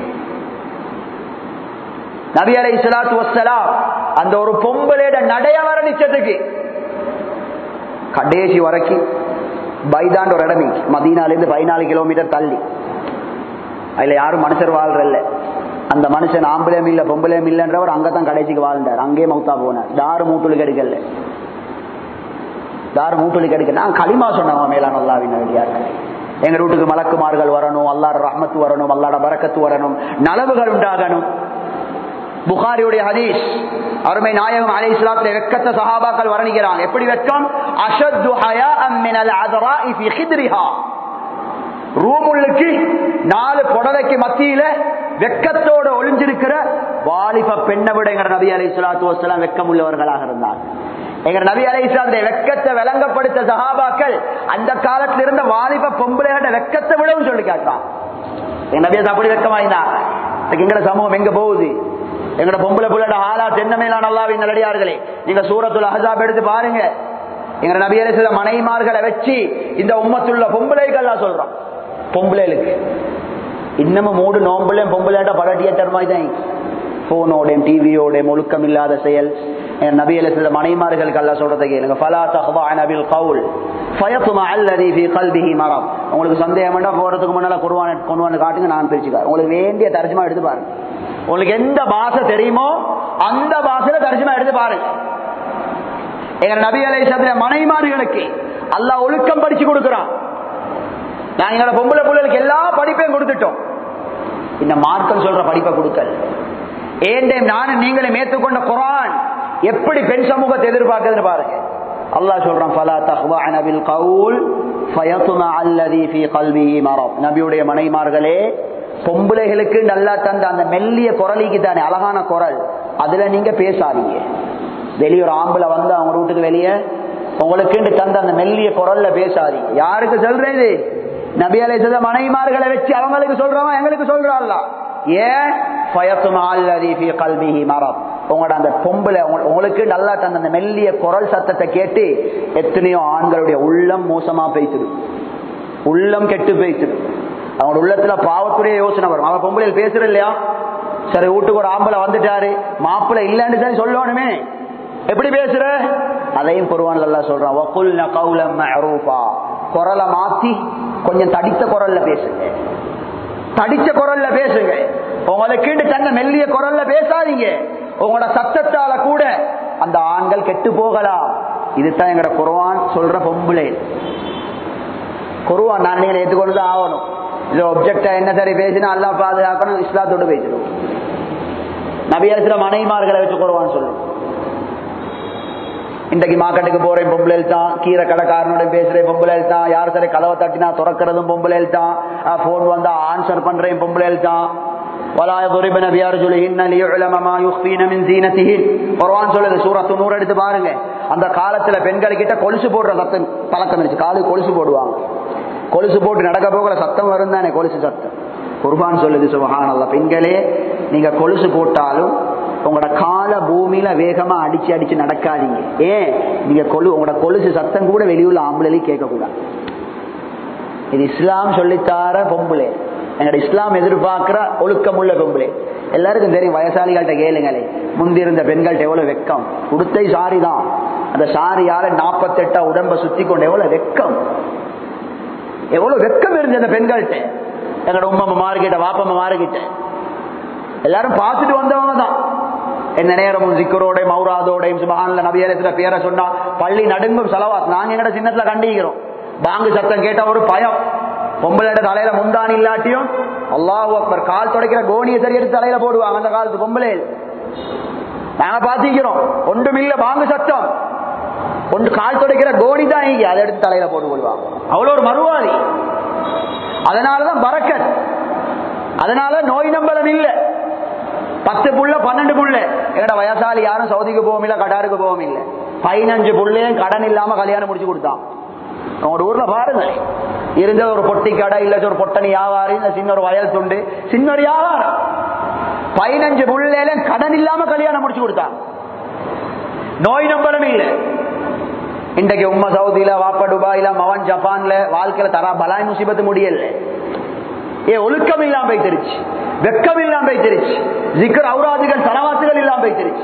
நபி அலை இஸ்லாத்து வசலாம் அந்த ஒரு பொம்பளையிட நடைய வரணிச்சதுக்கு கடைசி வரைக்கும் பைதாண்ட் ஒரு இடம் மதீனால இருந்து பதினாலு கிலோமீட்டர் தள்ளி அதுல யாரும் மனுஷர் வாழ்றல்ல அந்த மனுஷன் ஆம்பளையும் இல்ல பொம்பளையும் இல்லைன்றவர் அங்கதான் கடைசிக்கு வாழ்ந்தார் அங்கே மௌத்தா போனார் தாரு மூட்டுலுக்கு எடுக்கல தாரு மூட்டுலுக்கு எடுக்க நான் களிமா சொன்னவன் மேலான அல்லாவின் அடியார்கள் எங்க வீட்டுக்கு மலக்குமார்கள் வரணும் அல்லாட ரஹ்மத்து வரணும் அல்லாட பறக்கத்து வரணும் நலவுகள் உண்டாகணும் புகாரியுடைய ஹதீஸ் அருமை நாயகம் அலை இஸ்லாத்துல வெக்கத்த சஹாபாக்கள் வர்ணிக்கிறாங்க எப்படி வெக்கம் அஷத்து ஹயா மினல் அதராஇ ஃபி ஹித்ரிஹா ரூமுள்ளுக்கு நாலு புடவைக்கு மத்தியில வெக்கத்தோட ஒளிஞ்சிருக்கிற வாலிப பெண்ணை விட எங்க நபி அலை இஸ்லாத்து வசலாம் வெக்கம் உள்ளவர்களாக இருந்தார் எங்க நபி அலை இஸ்லாத்துடைய வெக்கத்தை விளங்கப்படுத்த சஹாபாக்கள் அந்த காலத்துல இருந்த வாலிப பொம்பளையோட வெக்கத்தை விடவும் சொல்லி காட்டான் எங்க நபியை அப்படி வெக்கமாயினாங்க எங்கட சமூகம் எங்க போகுது எங்கட பொம்பளை புள்ளட ஆளா தென்ன மேலான அல்லாவின் நல்லடியார்களே நீங்க சூரத்துல அஹாப் எடுத்து பாருங்க எங்க நபியரை சில மனைமார்களை வச்சு இந்த உம்மத்துள்ள பொம்பளைகள் சொல்றோம் பொம்பளைகளுக்கு இன்னமும் மூடு நோம்புலையும் பொம்பளையாட்ட படட்டிய தருமாய் தான் போனோடையும் டிவியோடையும் ஒழுக்கம் இல்லாத செயல் நபியில சில மனைமார்களுக்கு அல்ல சொல்றதை கேளுங்க ஃபலா தஹ்வான பில் கவுல் ஃபயத்துமா அல்லதி ஃபீ கல்பிஹி மரம் உங்களுக்கு சந்தேகம் வேண்டாம் போறதுக்கு முன்னால குர்ஆன் கொண்டு வந்து காட்டுங்க நான் பிரிச்சுக்கார் உங்களுக்கு வேண்டிய தர்ஜமா எடுத்து பாருங்க உங்களுக்கு எந்த பாஷை தெரியுமோ அந்த பாஷையில தர்ஜமா எடுத்து பாருங்க எங்க நபி அலை சந்திர மனைமார்களுக்கு அல்லாஹ் ஒழுக்கம் படிச்சு கொடுக்கிறான் நான் எங்களோட பொம்பளை பிள்ளைகளுக்கு எல்லா படிப்பையும் கொடுத்துட்டோம் இந்த மார்க்கம் சொல்ற படிப்பை கொடுக்கல் ஏண்டையும் நானும் நீங்களும் ஏற்றுக்கொண்ட குரான் எப்படி பெண் சமூகத்தை எதிர்பார்க்குதுன்னு பாருங்க அல்லாஹ் சொல்றான் ஃபலா தஹ்வான பில் கவுல் ஃபயத்மா அல்லதி ஃபீ கல்பிஹி மரப் நபியுடைய மனைமார்களே பொம்பளைகளுக்கு நல்லா தந்த அந்த மெல்லிய குரலிக்கு தானே அழகான குரல் அதுல நீங்க பேசாதீங்க வெளியே ஒரு ஆம்பளை வந்து அவங்க வீட்டுக்கு வெளியே உங்களுக்கு தந்த அந்த மெல்லிய குரல்ல பேசாதீங்க யாருக்கு சொல்றது நபி அலை சொல்ல மனைமார்களை வச்சு அவங்களுக்கு சொல்றவன் எங்களுக்கு சொல்றான்ல ஏன் உங்களோட அந்த பொம்பளை உங்களுக்கு நல்லா தந்த அந்த மெல்லிய குரல் சத்தத்தை கேட்டு எத்தனையோ ஆண்களுடைய உள்ளம் மோசமா பேசிடும் உள்ளம் கெட்டு பேசிடும் அவங்களோட உள்ளத்துல பாவத்துடைய யோசனை வரும் அவன் பொம்பளையில் பேசுற இல்லையா சரி வீட்டுக்கு ஒரு ஆம்பளை வந்துட்டாரு மாப்பிள்ளை இல்லைன்னு தான் சொல்லணுமே எப்படி பேசுற அதையும் குருவான் நல்லா சொல்றான் வக்குல் கௌலம் மஅரூஃபா குரலை மாத்தி கொஞ்சம் தடித்த குரல்ல பேசுங்க தடிச்ச குரல்ல பேசுங்க உங்களுக்கு தங்க மெல்லிய குரல்ல பேசாதீங்க உங்களோட சத்தத்தால கூட அந்த ஆண்கள் கெட்டு போகலாம் இதுதான் எங்கட குருவான் சொல்ற பொம்பளை குருவான் நான் நீங்க ஏற்றுக்கொண்டு ஆகணும் இது ஒப்ஜெக்டா என்ன சரி பேசினா அல்லா பாதுகாக்கணும் இஸ்லாத்தோடு பேசணும் நபியாசிர மனைமார்களை வச்சு குருவான் சொல்லும் இன்றைக்கு மார்க்கெட்டுக்கு போறேன் பொம்பளையில் தான் கீரை கடைக்காரனோட பேசுறேன் பொம்பளையில் தான் யார் சரி கதவை தட்டினா திறக்கிறதும் பொம்பளையில் தான் போன் வந்தா ஆன்சர் பண்றேன் பொம்பளையில் தான் எடுத்து பாருங்க அந்த காலத்துல பெண்கள் கிட்ட கொலுசு போடுற சத்தம் பழக்கம் இருந்துச்சு காலு கொலுசு போடுவாங்க கொலுசு போட்டு நடக்க போகிற சத்தம் வரும் தானே கொலுசு சத்தம் குர்பான் சொல்லுது சுபஹானல்ல பெண்களே நீங்க கொலுசு போட்டாலும் உங்களோட கால பூமியில வேகமா அடிச்சு அடிச்சு நடக்காதீங்க ஏன் நீங்க கொலு உங்களோட கொலுசு சத்தம் கூட வெளியுள்ள ஆம்பளையும் கேட்கக்கூடாது இது இஸ்லாம் சொல்லித்தார பொம்புளே எங்களோட இஸ்லாம் எதிர்பார்க்கிற ஒழுக்கமுள்ள பொம்புளே எல்லாருக்கும் தெரியும் வயசாளிகள்கிட்ட கேளுங்களே முந்தி இருந்த பெண்கள்ட்ட எவ்வளவு வெக்கம் உடுத்தை சாரி தான் அந்த சாரியால நாற்பத்தெட்டா உடம்ப சுத்தி கொண்டு எவ்வளவு வெக்கம் எவ்வளவு வெக்கம் இருந்தது அந்த பெண்கள்கிட்ட எங்களோட உம்மம்மா மாறுகிட்ட வாப்பம்மா மாறுகிட்ட எல்லாரும் பார்த்துட்டு வந்தவங்க தான் என்ன நேரமும் சிக்கரோடையும் மௌராதோடையும் சுபஹான்ல நபியரத்துல பேரை சொன்னா பள்ளி நடுங்கும் செலவாத் நாங்க எங்கட சின்னத்துல கண்டிக்கிறோம் பாங்கு சத்தம் கேட்டா ஒரு பயம் பொம்பளையோட தலையில முந்தானி இல்லாட்டியும் அல்லாஹ் அக்பர் கால் துடைக்கிற கோணியை சரி எடுத்து தலையில போடுவாங்க அந்த காலத்து பொம்பளை நாங்க பாத்திக்கிறோம் ஒன்றும் இல்ல பாங்கு சத்தம் ஒன்று கால் துடைக்கிற கோணி தான் இங்க அதை எடுத்து தலையில போட்டு போடுவாங்க அவ்வளவு ஒரு மறுவாதி அதனாலதான் பறக்கத் அதனால நோய் நம்பலம் இல்லை பத்து புள்ள பன்னெண்டு புள்ள எங்கட வயசாலி யாரும் சவுதிக்கு போவோம் இல்ல கடாருக்கு போவோம் இல்ல பதினஞ்சு புள்ளையும் கடன் இல்லாம கல்யாணம் முடிச்சு கொடுத்தான் உங்களோட ஊர்ல பாருங்க இருந்த ஒரு பொட்டி கடை இல்ல ஒரு பொட்டணி வியாபாரி இல்ல சின்ன ஒரு வயல் துண்டு சின்ன ஒரு வியாபாரம் பதினஞ்சு புள்ளையில கடன் இல்லாம கல்யாணம் முடிச்சு கொடுத்தான் நோய் நம்பரும் இல்ல இன்றைக்கு உம்மா சவுதியில வாப்பா துபாயில மவன் ஜப்பான்ல வாழ்க்கையில தரா பலாய் முசிபத்து முடியல ஏ ஒழுக்கம் இல்லாம போய்த்திருச்சு வெக்கம் இல்லாம போய்த்திருச்சு ஜிக்கர் அவுராதிகள் தலவாத்துகள் இல்லாம போய்த்திருச்சு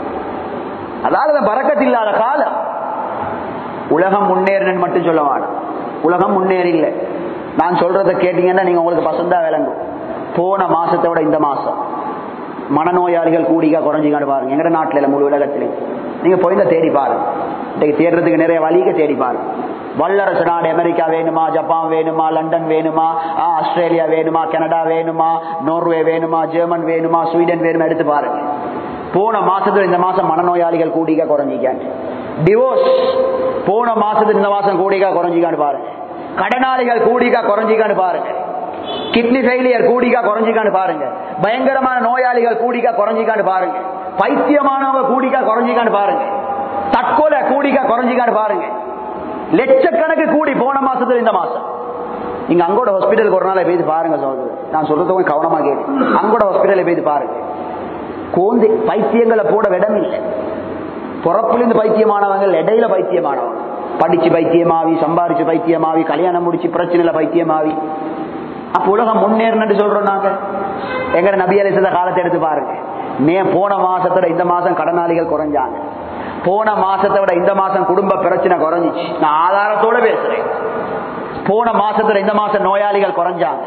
அதாவது பறக்கத்து இல்லாத காலம் உலகம் முன்னேறினு மட்டும் சொல்ல வேணும் உலகம் முன்னேறி இல்லை நான் சொல்றதை கேட்டீங்கன்னா நீங்க உங்களுக்கு பசந்தா விளங்கும் போன மாசத்தை விட இந்த மாசம் மனநோயாளிகள் கூடிக்கா குறைஞ்சிக்கான்னு பாருங்க எங்க நாட்டில் இல்லை முழு உலகத்திலையும் நீங்க போய் தேடி பாருங்க இன்னைக்கு தேடுறதுக்கு நிறைய வழிக தேடி பாருங்க வல்லரசு நாடு அமெரிக்கா வேணுமா ஜப்பான் வேணுமா லண்டன் வேணுமா ஆ, ஆஸ்திரேலியா வேணுமா கனடா வேணுமா நோர்வே வேணுமா ஜெர்மன் வேணுமா ஸ்வீடன் வேணுமா எடுத்து பாருங்க போன மாசத்துல இந்த மாசம் மனநோயாளிகள் கூடிக்கா குறைஞ்சிக்கான்னு டிவோர்ஸ் போன மாசத்துல இந்த மாசம் கூடிக்கா குறைஞ்சிக்கான்னு பாருங்க கடனாளிகள் கூடிக்கா குறைஞ்சிக்கான்னு பாருங்க கிட்னி ஃபெயிலியர் கூடிக்கா குறைஞ்சிக்கான்னு பாருங்க பயங்கரமான நோயாளிகள் கூடிக்கா குறைஞ்சிக்கான்னு பாருங்க பைத்தியமானவங்க கூடிக்கா குறைஞ்சிக்கான்னு பாருங்க தற்கொலை கூடிக்கா குறைஞ்சிக்கான்னு பாருங்க லட்சக்கணக்கு கூடி போன மாசத்துல இந்த மாசம் நீங்க அங்கோட ஹாஸ்பிட்டலுக்கு ஒரு நாள் போய் பாருங்க சோதரர் நான் சொல்றது கொஞ்சம் கவனமா கேட்டு அங்கோட ஹாஸ்பிட்டலை போய் பாருங்க கோந்தி பைத்தியங்களை போட இடம் இல்லை பிறப்பிலிருந்து பைத்தியமானவங்க இடையில பைத்தியமானவங்க படிச்சு பைத்தியமாவி சம்பாரிச்சு பைத்தியமாவி கல்யாணம் முடிச்சு பிரச்சனையில பைத்தியமாவி அப்ப உலகம் முன்னேறினு சொல்றோம் நாங்க எங்க நபி அலிசத காலத்தை எடுத்து பாருங்க மே போன மாசத்தோட இந்த மாசம் கடனாளிகள் குறைஞ்சாங்க போன மாசத்தை விட இந்த மாசம் குடும்ப பிரச்சனை குறைஞ்சிச்சு நான் ஆதாரத்தோட பேசுறேன் போன மாசத்துல இந்த மாசம் நோயாளிகள் குறைஞ்சாங்க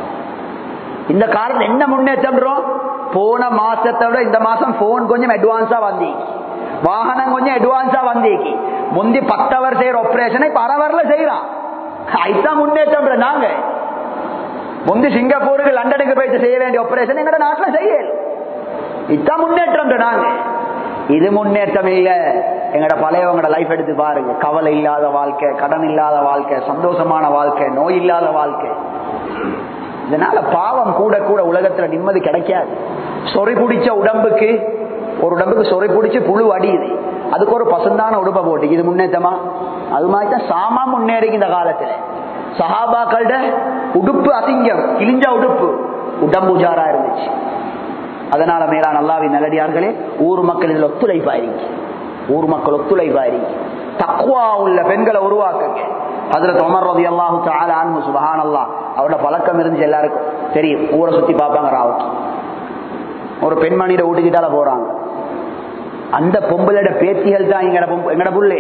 இந்த காலத்துல என்ன முன்னேற்றம் போன மாசத்தை விட இந்த மாசம் போன் கொஞ்சம் அட்வான்ஸா வந்தீங்க வாகனம் கொஞ்சம் அட்வான்ஸா வந்தீங்க முந்தி பத்தவர் செய்யற ஆபரேஷனை பரவரில் செய்யறான் அதுதான் முன்னேற்றம் நாங்க முந்தி சிங்கப்பூருக்கு லண்டனுக்கு போயிட்டு செய்ய வேண்டிய ஆபரேஷன் எங்கட நாட்டுல செய்யல இதுதான் முன்னேற்றம் நாங்க இது முன்னேற்றம் இல்ல எங்கட பழையவங்கட லைஃப் எடுத்து பாருங்க கவலை இல்லாத வாழ்க்கை கடன் இல்லாத வாழ்க்கை சந்தோஷமான வாழ்க்கை நோய் இல்லாத வாழ்க்கை இதனால பாவம் கூட கூட உலகத்துல நிம்மதி கிடைக்காது சொறி பிடிச்ச உடம்புக்கு ஒரு உடம்புக்கு சொறி பிடிச்சு புழு அடியுது அதுக்கு ஒரு பசந்தான உடுப்பை போட்டு இது முன்னேற்றமா அது மாதிரி தான் சாமா முன்னேறி இந்த காலத்துல சஹாபாக்கள உடுப்பு அசிங்கம் கிழிஞ்ச உடுப்பு உடம்பு உஜாரா இருந்துச்சு அதனால மேலான அல்லாவின் நல்லடியார்களே ஊர் மக்கள் இதுல ஒத்துழைப்பாயிருங்க ஊர் மக்கள் ஒத்துழைப்பாயிருங்க தக்குவா உள்ள பெண்களை உருவாக்குங்க அதுல தொமர் ரதி அல்லாஹு தால ஆன்மு சுபஹான் அல்லா அவரோட பழக்கம் இருந்துச்சு எல்லாருக்கும் தெரியும் ஊரை சுத்தி பார்ப்பாங்க ராவுக்கு ஒரு பெண்மணியிட ஊட்டிக்கிட்டால போறாங்க அந்த பொம்பளோட பேத்திகள் தான் எங்கட பொம்பு எங்கட புள்ளே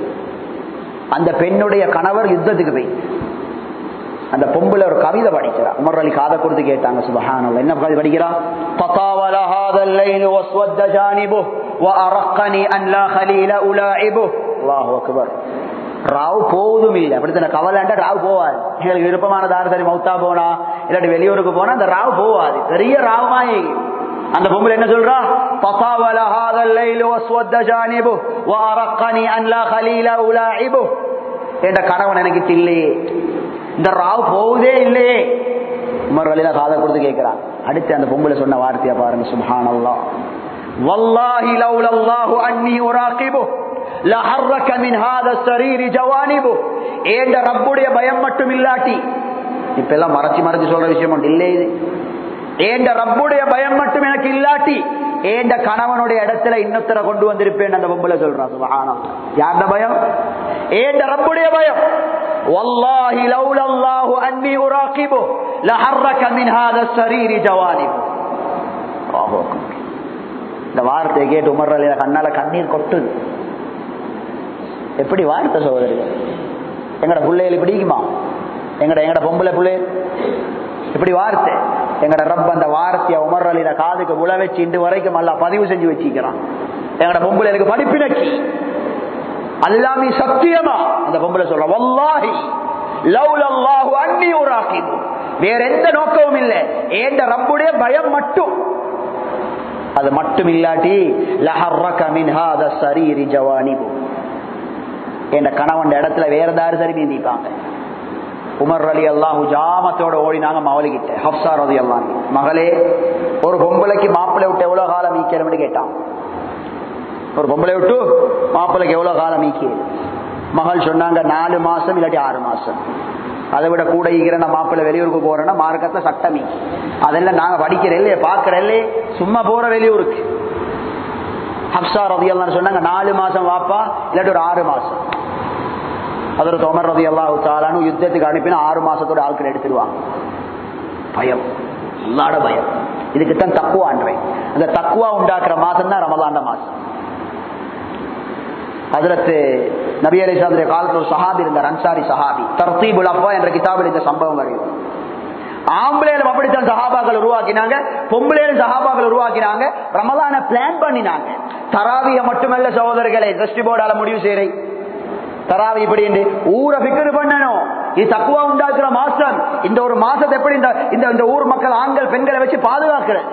அந்த பெண்ணுடைய கணவர் யுத்தத்துக்கு போய் அந்த பொம்புல ஒரு கவிதை படிக்கிறா உமர் அலி காதை கொடுத்து கேட்டாங்க சுபஹானல்ல என்ன கவிதை படிக்கிறா ததாவல ஹாதல் லைல் வஸ்வத்த ஜானிபு وأرقني أن لا خليل ألاعبه الله أكبر ராவ் போவதும் இல்லை அப்படித்தான் கவலைண்டா ராவ் போவாது எங்களுக்கு விருப்பமான தாரசரி மௌத்தா போனா இல்லாட்டி வெளியூருக்கு போனா அந்த ராவ் போவாது பெரிய ராவமாயே அந்த பொம்பளை என்ன சொல்றா பசாவல ஹாதல் லைல் வஸ்வத்த ஜானிபு وأرقني أن لا خليل ألاعبه என்ற கணவன் எனக்கு இல்லையே இந்த ராவ் போவதே இல்லையே உமர் வழியில காதை கொடுத்து கேட்கிறான் அடுத்து அந்த பொம்பளை சொன்ன வார்த்தையை பாருங்க சுபஹான் அல்லா والله لولا الله عني أراقبه لحرك من هذا السرير جوانبه ஏண்ட ரப்புடைய பயம் மட்டும் இல்லாட்டி இப்ப எல்லாம் மறைச்சு மறைச்சு சொல்ற விஷயம் ஒன்று இல்லை இது ஏண்ட ரப்புடைய பயம் மட்டும் எனக்கு இல்லாட்டி ஏண்ட கணவனுடைய இடத்துல இன்னொத்தர கொண்டு வந்திருப்பேன் அந்த பொம்பளை சொல்றான் சுபஹானம் யார்ட பயம் ஏண்ட ரப்புடைய பயம் والله لولا الله اني اراقبه لحرك من هذا السرير جوانب الله اكبر இந்த வார்த்தையை கேட்டு உமர் அலில கண்ணால கண்ணீர் கொட்டுது எப்படி வார்த்தை சகோதரிகள் எங்கட பிள்ளைகள் பிடிக்குமா எங்கட எங்கட பொம்பளை பிள்ளை இப்படி வார்த்தை எங்கட ரப்ப அந்த வார்த்தையை உமர் அலில காதுக்கு உழ வச்சு இன்று வரைக்கும் அல்ல பதிவு செஞ்சு வச்சிருக்கிறான் எங்கட பொம்பளைகளுக்கு படிப்பினக்கி அல்லாமி சத்தியமா அந்த பொம்பளை சொல்ற வல்லாஹி லவ்லல்லாஹு அன்னி உராகிபு வேற எந்த நோக்கமும் இல்லை ஏண்ட ரப்புடைய பயம் மட்டும் அது மட்டும் இல்லாட்டி லஹர்ரக மின் ஹாத சரீரி ஜவானிபு என்ற கணவன் இடத்துல வேற ஏதாவது சரி நீந்திப்பாங்க உமர் அலி அல்லாஹு ஜாமத்தோட ஓடினாங்க மவலிக்கிட்ட ஹப்சா ரதி அல்லாஹ் மகளே ஒரு பொம்பளைக்கு மாப்பிள்ளை விட்டு எவ்வளவு காலம் ஈக்கணும்னு கேட்டான் ஒரு பொம்பளை விட்டு மாப்பிள்ளைக்கு எவ்வளவு காலம் ஈக்கிய மகள் சொன்னாங்க நாலு மாசம் இல்லாட்டி ஆறு மாசம் அதை விட கூட ஈக்கிற நான் மாப்பிள்ளை வெளியூருக்கு போறேன்னா மார்க்கத்துல சட்டம் ஈக்கி அதெல்லாம் நாங்க படிக்கிற இல்லையே பாக்குற இல்லையே சும்மா போற வெளியூருக்கு ஹப்சா ரதி அல்லான்னு சொன்னாங்க நாலு மாசம் வாப்பா இல்லாட்டி ஒரு ஆறு மாசம் அதோட தொமர் ரதி அல்லாஹு தாலானு யுத்தத்துக்கு அனுப்பினா ஆறு மாசத்தோட ஆட்கள் எடுத்துருவாங்க பயம் அல்லாட பயம் இதுக்குத்தான் தக்குவான்றேன் அந்த தக்குவா உண்டாக்குற மாசம் தான் ரமலாண்ட மாசம் அதற்கு நபி அலி சாந்திரிய காலத்தில் ஒரு சஹாபி இருந்தார் அன்சாரி சஹாபி தர்த்தீபுல் அப்பா என்ற கிதாபில் இந்த சம்பவம் வருகிறது ஆம்பளையிலும் அப்படித்தான் சஹாபாக்கள் உருவாக்கினாங்க பொம்பளையிலும் சஹாபாக்கள் உருவாக்கினாங்க ரமலான பிளான் பண்ணினாங்க தராவிய மட்டுமல்ல சகோதரர்களை திருஷ்டி போர்டால முடிவு செய்யறேன் தராவி இப்படி என்று ஊரை பிக்கர் பண்ணணும் இது தக்குவா உண்டாக்குற மாசம் இந்த ஒரு மாசத்தை எப்படி இந்த இந்த இந்த ஊர் மக்கள் ஆண்கள் பெண்களை வச்சு பாதுகாக்கிறது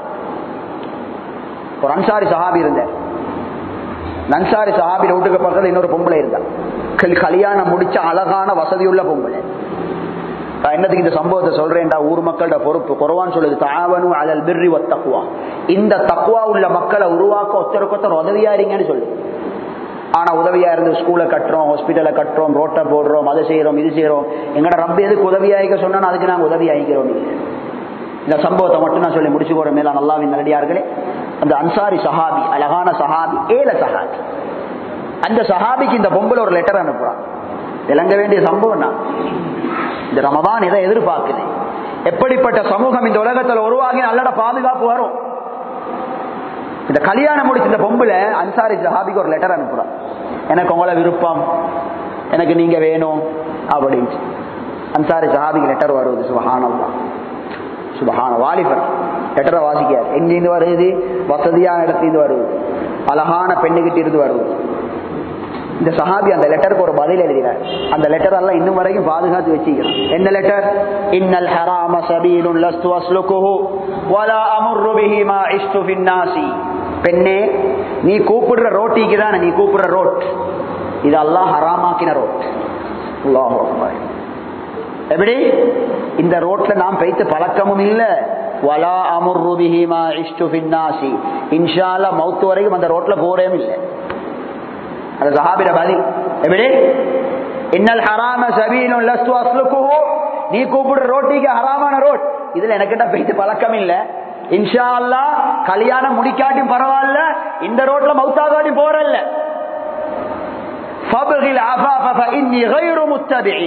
ஒரு அன்சாரி சஹாபி இருந்த நன்சாரி சஹாபி வீட்டுக்கு பக்கத்தில் இன்னொரு பொம்பளை இருந்தா கல்- கல்யாணம் முடிச்ச அழகான வசதியுள்ள பொம்பளை நான் என்னத்துக்கு இந்த சம்பவத்தை சொல்றேன்டா ஊர் மக்களோட பொறுப்பு குறவான்னு சொல்லுது தாவனு அலல் பிர்ரி தக்குவா இந்த தக்குவா உள்ள மக்களை உருவாக்க ஒருத்தருக்கு ஒருத்தர் உதவியா இருங்கன்னு சொல்லு ஆனா உதவியா இருந்து ஸ்கூலை கட்டுறோம் ஹாஸ்பிட்டலை கட்டுறோம் ரோட்டை போடுறோம் அதை செய்யறோம் இது செய்யறோம் எங்கட ரப்ப எதுக்கு உதவி ஆகிக்க சொன்னா அதுக்கு நாங்க உதவி ஆகிக்கிறோம் நீங்க இந்த சம்பவத்தை மட்டும் நான் சொல்லி முடிச்சு போற மேல நல்லாவின் நல்லடியார்களே அந்த அன்சாரி சஹாபி அழகான சஹாபி ஏல சஹாபி அந்த சஹாபிக்கு இந்த பொம்பளை ஒரு லெட்டர் அனுப்புறான் விளங்க வேண்டிய சம்பவம் தான் இந்த ரமதான் இதை எதிர்பார்க்குது எப்படிப்பட்ட சமூகம் இந்த உலகத்துல உருவாகி நல்லட பாதுகாப்பு வரும் இந்த கல்யாணம் முடிச்ச இந்த பொம்பளை அன்சாரி சஹாபிக்கு ஒரு லெட்டர் அனுப்புறான் எனக்கு உங்களை விருப்பம் எனக்கு நீங்க வேணும் அப்படின்ட்டு அன்சாரி சஹாபிக்கு லெட்டர் வருது சுபஹானல்லா சுபஹான வாலிபர் லெட்டரை வாசிக்கார் எங்கிருந்து வருது வசதியான இடத்துல வருது அழகான பெண்ணுகிட்ட இருந்து வருது இந்த சஹாபி அந்த லெட்டருக்கு ஒரு பதில் எழுதினார் அந்த லெட்டர் எல்லாம் இன்னும் வரைக்கும் பாதுகாத்து வச்சுக்கிறான் என்ன லெட்டர் இன்னல் ஹராம சபீலுன் லஸ்து அஸ்லுகுஹு வலா அமுர்ரு பிஹி மா இஷ்து ஃபின்னாசி பெண்ணே நீ கூப்பிடுற ரோட்டிக்கு தானே நீ கூப்பிடுற ரோட் இது அல்லாஹ் ஹராமாக்கின ரோட் அல்லாஹு அக்பர் எப்படி இந்த ரோட்ல நாம் பெய்த்து பழக்கமும் இல்ல வலா அமுர்ரு பிஹி மா இஷ்து ஃபின்னாசி இன்ஷா அல்லாஹ் மௌத் வரைக்கும் அந்த ரோட்ல போறேம் இல்லை அது சஹாபிர பதில் எப்படி இன்னல் ஹராம சபீலும் லஸ்து அஸ்லுக்குஹு நீ கூப்பிடுற ரோட்டிக்கு ஹராமான ரோட் இதுல எனக்கிட்ட போயிட்டு பழக்கம் இல்ல இன்ஷா அல்லாஹ் கல்யாணம் முடிக்காட்டியும் பரவாயில்ல இந்த ரோட்ல மௌத்தாகாட்டி போறல்ல ஃபப்கில் அஃபாஃப ஃபஇன்னி غير متبع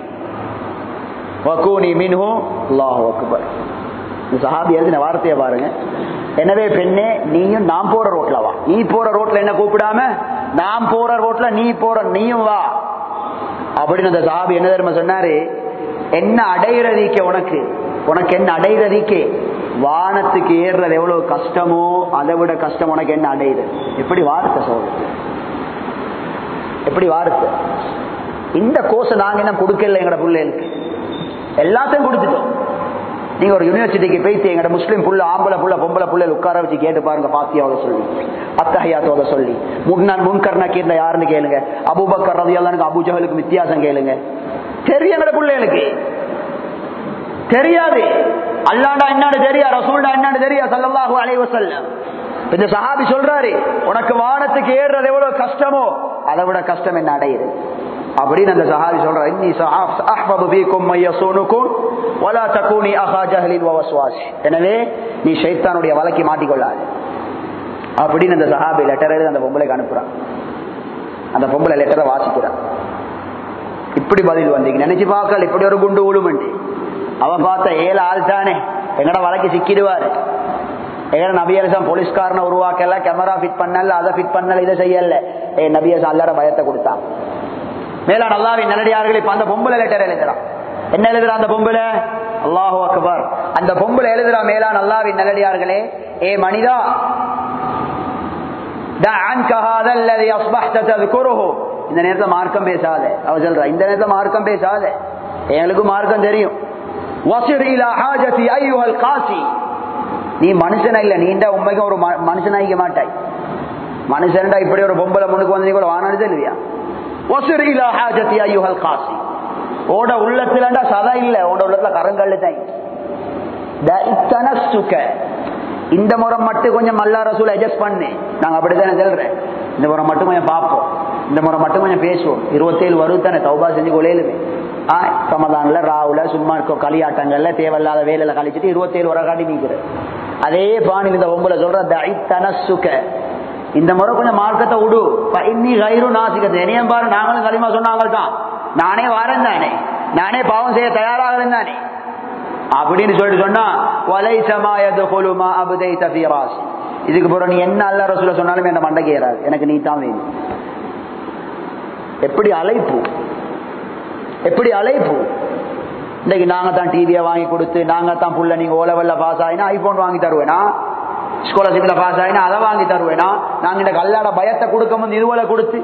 வகூனி மின்ஹு அல்லாஹு அக்பர் இந்த சஹாபி எழுதின வார்த்தையை பாருங்க எனவே பெண்ணே நீயும் நான் போற ரோட்ல வா நீ போற ரோட்ல என்ன கூப்பிடாம நான் போற ரோட்ல நீ போற நீயும் வா அப்படின்னு அந்த சஹாபி என்ன தெரியுமா சொன்னாரு என்ன அடையிறதிக்க உனக்கு உனக்கு என்ன அடையிறதிக்கே வானத்துக்கு ஏறுறது எவ்வளவு கஷ்டமோ அதை விட கஷ்டம் உனக்கு என்ன அடையுது எப்படி வார்த்தை சொல்ற எப்படி வார்த்தை இந்த கோர்ஸ் நாங்க என்ன கொடுக்கல எங்கட பிள்ளைகளுக்கு எல்லாத்தையும் கொடுத்துட்டோம் நீங்க ஒரு யூனிவர்சிட்டிக்கு போயிட்டு எங்கட முஸ்லீம் புள்ள ஆம்பளை புள்ள பொம்பளை புள்ள உட்கார வச்சு கேட்டு பாருங்க பாத்தியாவோட சொல்லி அத்தஹியாத்தோட சொல்லி முன்னான் முன்கர் நக்கீர்ல யாருன்னு கேளுங்க அபூபக்கர் ரதி அல்லானுக்கு அபுஜஹலுக்கு வித்தியாசம் கேளுங்க தெரியும் எங்கட பிள்ளைகளுக்கு தெரியாது அல்லாண்டா என்னன்னு தெரியா ரசூல்டா என்னன்னு தெரியா சல்லல்லாஹு அலைஹி வஸல்லம் இந்த சஹாபி சொல்றாரு உனக்கு வானத்துக்கு ஏறுறது எவ்வளவு கஷ்டமோ அதை விட கஷ்டம் என்ன அடையுது அப்படின்னு அந்த சஹாபி சொல்றாரு இன்னி அஹ்பபு ஃபீக்கும் மையசூனுக்கும் வலா தகூனி அஹா ஜஹலின் வவஸ்வாஸ் எனவே நீ ஷைத்தானுடைய வலைக்கு மாட்டிக்கொள்ளாது அப்படின்னு அந்த சஹாபி லெட்டர் எழுதி அந்த பொம்பளைக்கு அனுப்புறான் அந்த பொம்பளை லெட்டரை வாசிக்கிறான் இப்படி பதில் வந்தீங்க நினைச்சு பார்க்கல இப்படி ஒரு குண்டு உழுமண்டி அவன் பார்த்த ஏழு ஆள் தானே எங்கட வழக்கு சிக்கிடுவாரு எங்கட நபியரசம் போலீஸ்காரனை உருவாக்கல கேமரா ஃபிட் பண்ணல அதை ஃபிட் பண்ணல இதை செய்யல ஏ நபியரசம் அல்லார பயத்தை கொடுத்தான் மேலா நல்லாவின் நல்லடியார்கள் இப்ப அந்த பொம்பளை லெட்டர் எழுதுறான் என்ன எழுதுறா அந்த பொம்பளை அல்லாஹு அக்பர் அந்த பொம்பளை எழுதுறா மேலா நல்லாவின் நல்லடியார்களே ஏ மனிதா இந்த நேரத்துல மார்க்கம் பேசாத அவ சொல்றா இந்த நேரத்துல மார்க்கம் பேசாத எங்களுக்கு மார்க்கம் தெரியும் நீ மனுஷனா இல்ல நீண்டா உண்மைக்கு ஒரு மனுஷனாயிக்க மாட்டாய் மனுஷன்டா இப்படி ஒரு பொம்பளை முன்னுக்கு வந்து கூட வானானது இல்லையா ஓட உள்ளத்துலண்டா சதா இல்ல ஓட உள்ளத்துல கரங்கல்லு தான் தனசுக்க இந்த முறை மட்டும் கொஞ்சம் மல்லா ரசூல் அட்ஜஸ்ட் பண்ணு நாங்க அப்படித்தானே சொல்றேன் இந்த முறை மட்டும் கொஞ்சம் பார்ப்போம் இந்த முறை மட்டும் கொஞ்சம் பேசுவோம் இருபத்தேழு வருது தானே தௌபா செஞ்சு கொலையிலுமே ஆ சமதான்ல ராவுல சும்மா இருக்க களியாட்டங்கள்ல தேவையில்லாத வேலையில கழிச்சிட்டு இருபத்தேழு வர காட்டி நீக்கிறேன் அதே பாணியில் இந்த பொம்பளை சொல்ற தனசுக்க இந்த முறை கொஞ்சம் மார்க்கத்தை விடு இன்னி கயிறு நாசிக்கிறது என்னையும் பாரு நாங்களும் களிமா சொன்னாங்க தான் நானே வரேன் தானே நானே பாவம் செய்ய தயாராகிறேன் தானே அப்படின்னு சொல்லிட்டு சொன்னா வலை சமாயது கொலுமா அபுதை தபிராஸ் இதுக்கு பிறகு நீ என்ன அல்ல ரசூல சொன்னாலும் என்ன மண்டைக்கு ஏறாது எனக்கு நீ தான் வேணும் எப்படி அழைப்பு எப்படி அழைப்பு இன்னைக்கு நாங்க தான் டிவியை வாங்கி கொடுத்து நாங்க தான் புள்ள நீங்க ஓலவல்ல பாஸ் ஆகினா ஐபோன் வாங்கி தருவேனா ஸ்காலர்ஷிப்ல பாஸ் ஆகினா அதை வாங்கி தருவேனா நாங்க இந்த கல்லாட பயத்தை கொடுக்க முன் இதுவரை கொடுத்து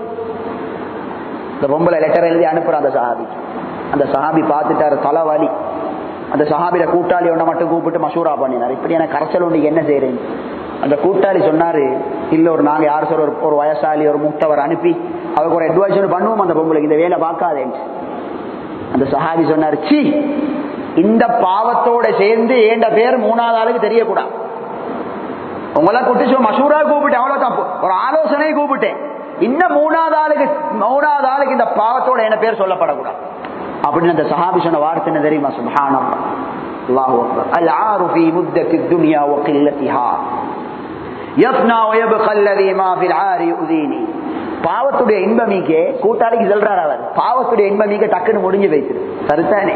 இந்த பொம்பளை லெட்டர் எழுதி அனுப்புற அந்த சஹாபி அந்த சஹாபி பார்த்துட்டாரு தலைவலி அந்த சஹாபில கூட்டாளி ஒன்றை மட்டும் கூப்பிட்டு மசூரா பண்ணினார் இப்படி எனக்கு கரைச்சல் ஒன்று என்ன செய்யறேன் அந்த கூட்டாளி சொன்னாரு இல்ல ஒரு நாங்க யார் சொல்ற ஒரு ஒரு வயசாளி ஒரு முக்தவர் அனுப்பி அவருக்கு ஒரு அட்வைஸ் பண்ணுவோம் அந்த பொம்பளைக்கு இந்த வேலை பார்க்காதேன்ட்டு அந்த சஹாபி சொன்னார் சி இந்த பாவத்தோட சேர்ந்து ஏண்ட பேர் மூணாவது ஆளுக்கு தெரியக்கூடாது உங்களை கூப்பிட்டு மசூரா கூப்பிட்டேன் அவ்வளவு தப்பு ஒரு ஆலோசனை கூப்பிட்டேன் இன்னும் மூணாவது ஆளுக்கு மூணாவது ஆளுக்கு இந்த பாவத்தோட என்ன பேர் சொல்லப்படக்கூடாது அப்படின்னு அந்த சஹாபி சொன்ன வார்த்தை என்ன தெரியுமா சுபஹானம் அல்லாஹு அக்பர் அல் ஆறு ஃபீ முத்தத்தி துன்யா வ கில்லத்திஹா யஃப்னா வ யப்கா அல்லதி மா ஃபில் ஆரி யுதீனி பாவத்துடைய இன்பமிக்கே கூட்டாளிக்கு சொல்றார் அவர் பாவத்துடைய இன்பமிக்க டக்குன்னு முடிஞ்சு போயிட்டு சரித்தானே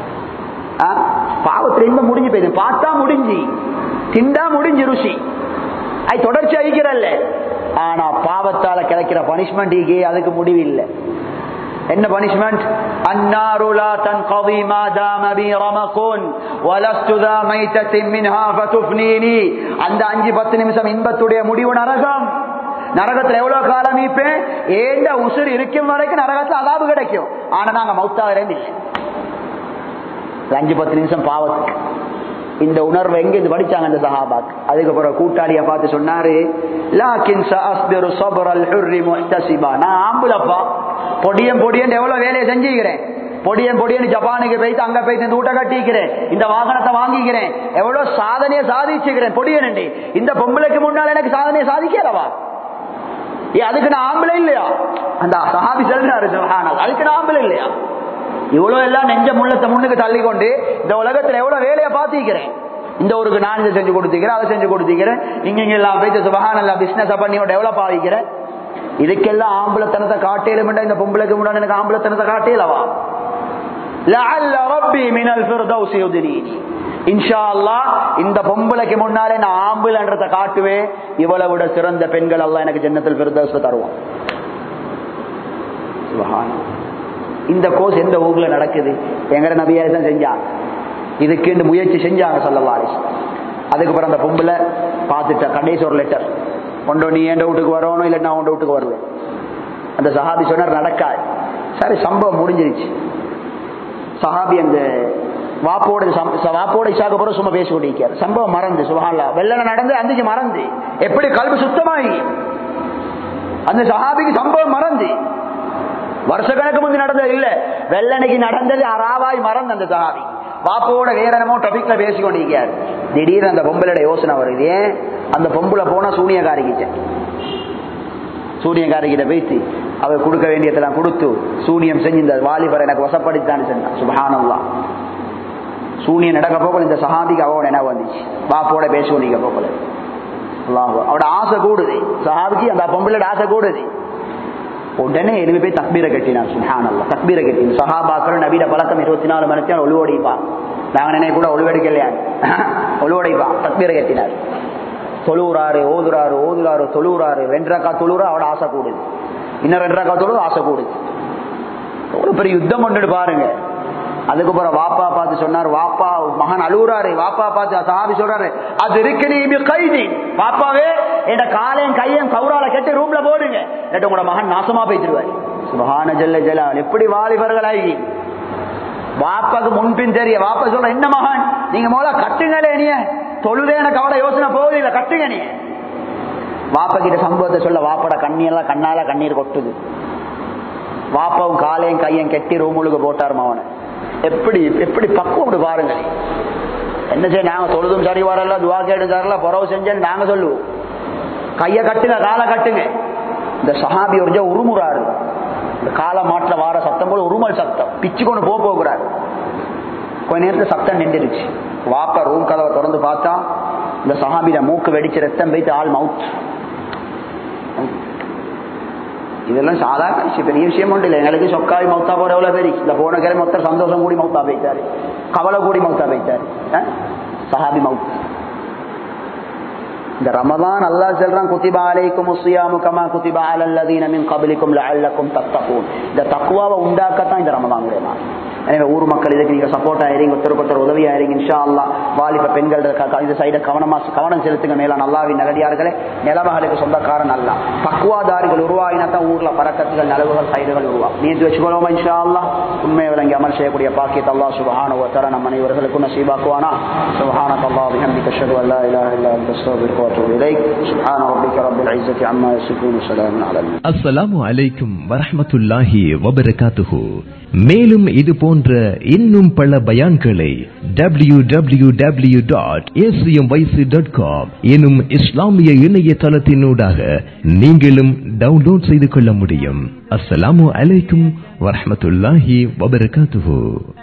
பாவத்துடைய இன்பம் முடிஞ்சு போயிது பார்த்தா முடிஞ்சு திண்டா முடிஞ்சு ருசி அது தொடர்ச்சி அழிக்கிறல்ல ஆனா பாவத்தால கிடைக்கிற பனிஷ்மெண்ட் அதுக்கு முடிவு இல்லை என்ன பனிஷ்மெண்ட் النار لا تنقضي ما دام بي رمق ولست ذا ميتة منها فتفنيني அந்த அஞ்சு பத்து நிமிஷம் இன்பத்துடைய முடிவு நரகம் நரகத்துல எவ்வளவு காலம் இப்பேன் ஏண்ட உசுர் இருக்கும் வரைக்கும் நரகத்துல அதாவு கிடைக்கும் ஆனா நாங்க மௌத்தாகிறேன் இல்லை அஞ்சு பத்து நிமிஷம் பாவத்துக்கு இந்த உணர்வை எங்க இருந்து படிச்சாங்க அந்த சஹாபாக் அதுக்கப்புறம் கூட்டாளிய பார்த்து சொன்னாரு லாக்கின் சஅஸ்பிரு ஸப்ரல் ஹுர்ரி முஹ்தஸிபா நான் ஆம்புலப்பா பொடியன் பொடியன் எவ்வளவு வேலையை செஞ்சுக்கிறேன் பொடியன் பொடியன் ஜப்பானுக்கு போயிட்டு அங்க போயிட்டு இந்த வீட்டை கட்டிக்கிறேன் இந்த வாகனத்தை வாங்கிக்கிறேன் எவ்வளவு சாதனையை சாதிச்சுக்கிறேன் பொடியன் இந்த பொம்பளைக்கு முன்னால் எனக்கு சாதனையை சாதிக்கிறவா ஏ அதுக்கு நான் ஆம்பளை இல்லையா அந்த சஹாபி சொல்றாரு சுப்ஹானல்லாஹ் அதுக்கு நான் ஆம்பளை இல்லையா இவ்வளவு எல்லாம் நெஞ்ச முள்ளத்தை முன்னுக்கு தள்ளி கொண்டு இந்த உலகத்துல எவ்வளவு வேலையை பார்த்திக்கிறேன் இந்த ஊருக்கு நான் இதை செஞ்சு கொடுத்திக்கிறேன் அதை செஞ்சு கொடுத்திக்கிறேன் இங்க இங்க எல்லாம் போயிட்டு சுபகான் எல்லாம் பிசினஸ் பண்ணி டெவலப் ஆகிக்கிறேன் இதுக்கெல்லாம் ஆம்பளத்தனத்தை காட்டேலும் இந்த பொம்பளைக்கு முன்னாடி எனக்கு ஆம்பளத்தனத்தை காட்டேலவா லஅல்ல ரப்பி மினல் ஃபிர்தௌஸ் யுத்னீனி இன்ஷா அல்லாஹ் இந்த பொம்பளைக்கு முன்னாலே நான் ஆம்புலன்றத காட்டுவேன் இவளை விட சிறந்த பெண்கள் எல்லாம் எனக்கு ஜன்னத்தில் ஃபிர்தௌஸ் தருவான் சுபஹானல்லாஹ் இந்த கோர்ஸ் எந்த ஊர்ல நடக்குது எங்கட நபியா தான் செஞ்சாங்க இதுக்கு முயற்சி செஞ்சாங்க சொல்லலாம் அதுக்கப்புறம் அந்த பொம்பளை பார்த்துட்ட கடைசி ஒரு லெட்டர் கொண்டு நீ என் வீட்டுக்கு வரணும் இல்லை நான் உன் வீட்டுக்கு வருவேன் அந்த சஹாபி சொன்னார் நடக்காது சரி சம்பவம் முடிஞ்சிருச்சு சஹாபி அந்த வாப்போட வாப்போட இஷாக்கு பிறகு சும்மா பேசி கொண்டிருக்கார் சம்பவம் மறந்து சுகாலா வெள்ளன நடந்து அந்திக்கு மறந்து எப்படி கல்வி சுத்தமாகி அந்த சஹாபிக்கு சம்பவம் மறந்து வருஷ கணக்கு முந்தி நடந்தது இல்ல வெள்ளனைக்கு நடந்தது அறாவாய் மறந்து அந்த சஹாபி பாப்போட வேற என்னமோ டாபிக்ல பேசி கொண்டிருக்கார் திடீர்னு அந்த பொம்பளோட யோசனை வருது ஏன் அந்த பொம்பளை போனா சூனியக்காரிக்கிட்ட சூனியக்காரிக்கிட்ட பேசி அவர் கொடுக்க வேண்டியதெல்லாம் கொடுத்து சூனியம் செஞ்சு இந்த வாலிபர் எனக்கு வசப்படுத்தான்னு சொன்னான் சுபஹானல்லா சூனியம் நடக்க போகல இந்த சஹாபிக்கு அவன் என்ன வந்துச்சு பாப்போட பேசி கொண்டிருக்க போகல அவட ஆசை கூடுது சஹாபிக்கு அந்த பொம்பளோட ஆசை கூடுது உடனே எழுதி போய் தக்பீரை கட்டினார் சுஹானல்லா தக்பீரை கட்டின சஹாபாக்கள் நவீன பழக்கம் இருபத்தி நாலு மணி நேரம் ஒழுவடைப்பான் நாங்க நினைக்க கூட ஒழுவெடுக்கலையா ஒழுவடைப்பான் தக்பீரை கட்டினார் தொழுவுறாரு ஓதுறாரு ஓதுறாரு தொழுவுறாரு ரெண்டு ரக்கா தொழுறா அவட ஆசை கூடுது இன்னும் ரெண்டு ரக்கா தொழு ஆசை கூடுது ஒரு பெரிய யுத்தம் கொண்டுட்டு பாருங்க அதுக்கப்புறம் வாப்பா பார்த்து சொன்னார் வாப்பா மகன் அழுகுறாரு வாப்பா பார்த்து சாபி சொல்றாரு அது இருக்கு நீ கைதி பாப்பாவே என் காலையும் கையும் கவுரால கட்டி ரூம்ல போடுங்க இல்லாட்டி உங்களோட மகன் நாசமா போயிட்டுருவாரு சுபஹான ஜல்ல ஜலால் எப்படி வாலிபர்களாகி வாப்பாக்கு முன்பின் தெரிய வாப்பா சொல்ற என்ன மகன் நீங்க முதல்ல கட்டுங்களே நீ தொழுதே எனக்கு அவட யோசனை போகுது இல்ல கட்டுங்க நீ வாப்பா கிட்ட சம்பவத்தை சொல்ல வாப்பட கண்ணியெல்லாம் கண்ணால கண்ணீர் கொட்டுது வாப்பாவும் காலையும் கையும் கெட்டி ரூமுழுக்கு போட்டார் அவனை எப்படி எப்படி பக்குவம் பாருங்க என்ன செய்ய நாங்க தொழுதும் சரி வரல துவா கேடு தரல புறவு செஞ்சேன்னு நாங்க சொல்லுவோம் கைய கட்டுங்க காலை கட்டுங்க இந்த சஹாபி ஒரு உருமுறாரு இந்த கால மாட்டுல வார சத்தம் போல உருமல் சத்தம் பிச்சு கொண்டு போக போகிறாரு கொஞ்ச நேரத்துல சத்தம் நின்றுருச்சு வாப்பா ரூம் கதவை திறந்து பார்த்தா இந்த சஹாபியில மூக்கு வெடிச்சு ரத்தம் வைத்து ஆள் மவுத் இதெல்லாம் சாதாரண விஷயம் பெரிய விஷயம் ஒன்றும் இல்லை எங்களுக்கு சொக்காய் மௌத்தா போற எவ்வளவு பெரிய இந்த போன கிழமை மொத்தம் சந்தோஷம் கூடி மௌத்தா போயிட்டாரு கவலை கூடி மௌத்தா போயிட்டாரு சஹாபி மவுத் இந்த ரமதான் அல்லாஹ் சொல்றான் குதிபா அலைக்கும் உஸ்யாமு கமா குதிபா அலல்லதீன மின் கபலிக்கும் லஅல்லக்கும் தத்தகூன் இந்த தக்வாவை உண்டாக்கத்தான் இந்த ரமதான் மூலமா எனவே ஊர் மக்கள் இதுக்கு நீங்க சப்போர்ட் ஆயிருங்க ஒருத்தருக்கு ஒருத்தர் உதவி ஆயிருங்க இன்ஷா அல்லா வாலிப பெண்கள் இந்த சைட கவனமா கவனம் செலுத்துங்க மேல நல்லாவின் நல்லடியார்களே நிலமகளுக்கு சொந்தக்காரன் அல்ல பக்குவாதாரிகள் உருவாகினா தான் ஊர்ல பறக்கத்துகள் நலவுகள் சைடுகள் உருவாகும் நீந்து வச்சுக்கொள்வோமா இன்ஷா அல்லா உண்மை விளங்கி அமல் செய்யக்கூடிய பாக்கியத் அல்லா சுபஹான ஒத்தர நம் அனைவர்களுக்கும் நசீபாக்குவானா சுபஹான அல்லா பிஹம்தி கஷது அல்லா இலாஹ இல்லா அன்த அஸ்தக்ஃபிருக வ அத்தூபு இலைக் சுப்ஹான ரப்பிக ரப்பில் இஸ்ஸத்தி அம்மா யசிஃபூன் வஸலாமுன் அலல் அஸ்ஸலாமு அலைக்கும் வரஹ்மத்துல்லாஹி வபரகாத்துஹு மேலும் இது போன்ற இன்னும் பல பயான்களை W W W dot dot com எனும் இஸ்லாமிய இணையதளத்தினூடாக நீங்களும் டவுன்லோட் செய்து கொள்ள முடியும் அஸ்ஸலாமு அலைக்கும் வரஹ்மத்துல்லாஹி வபரகாத்துஹு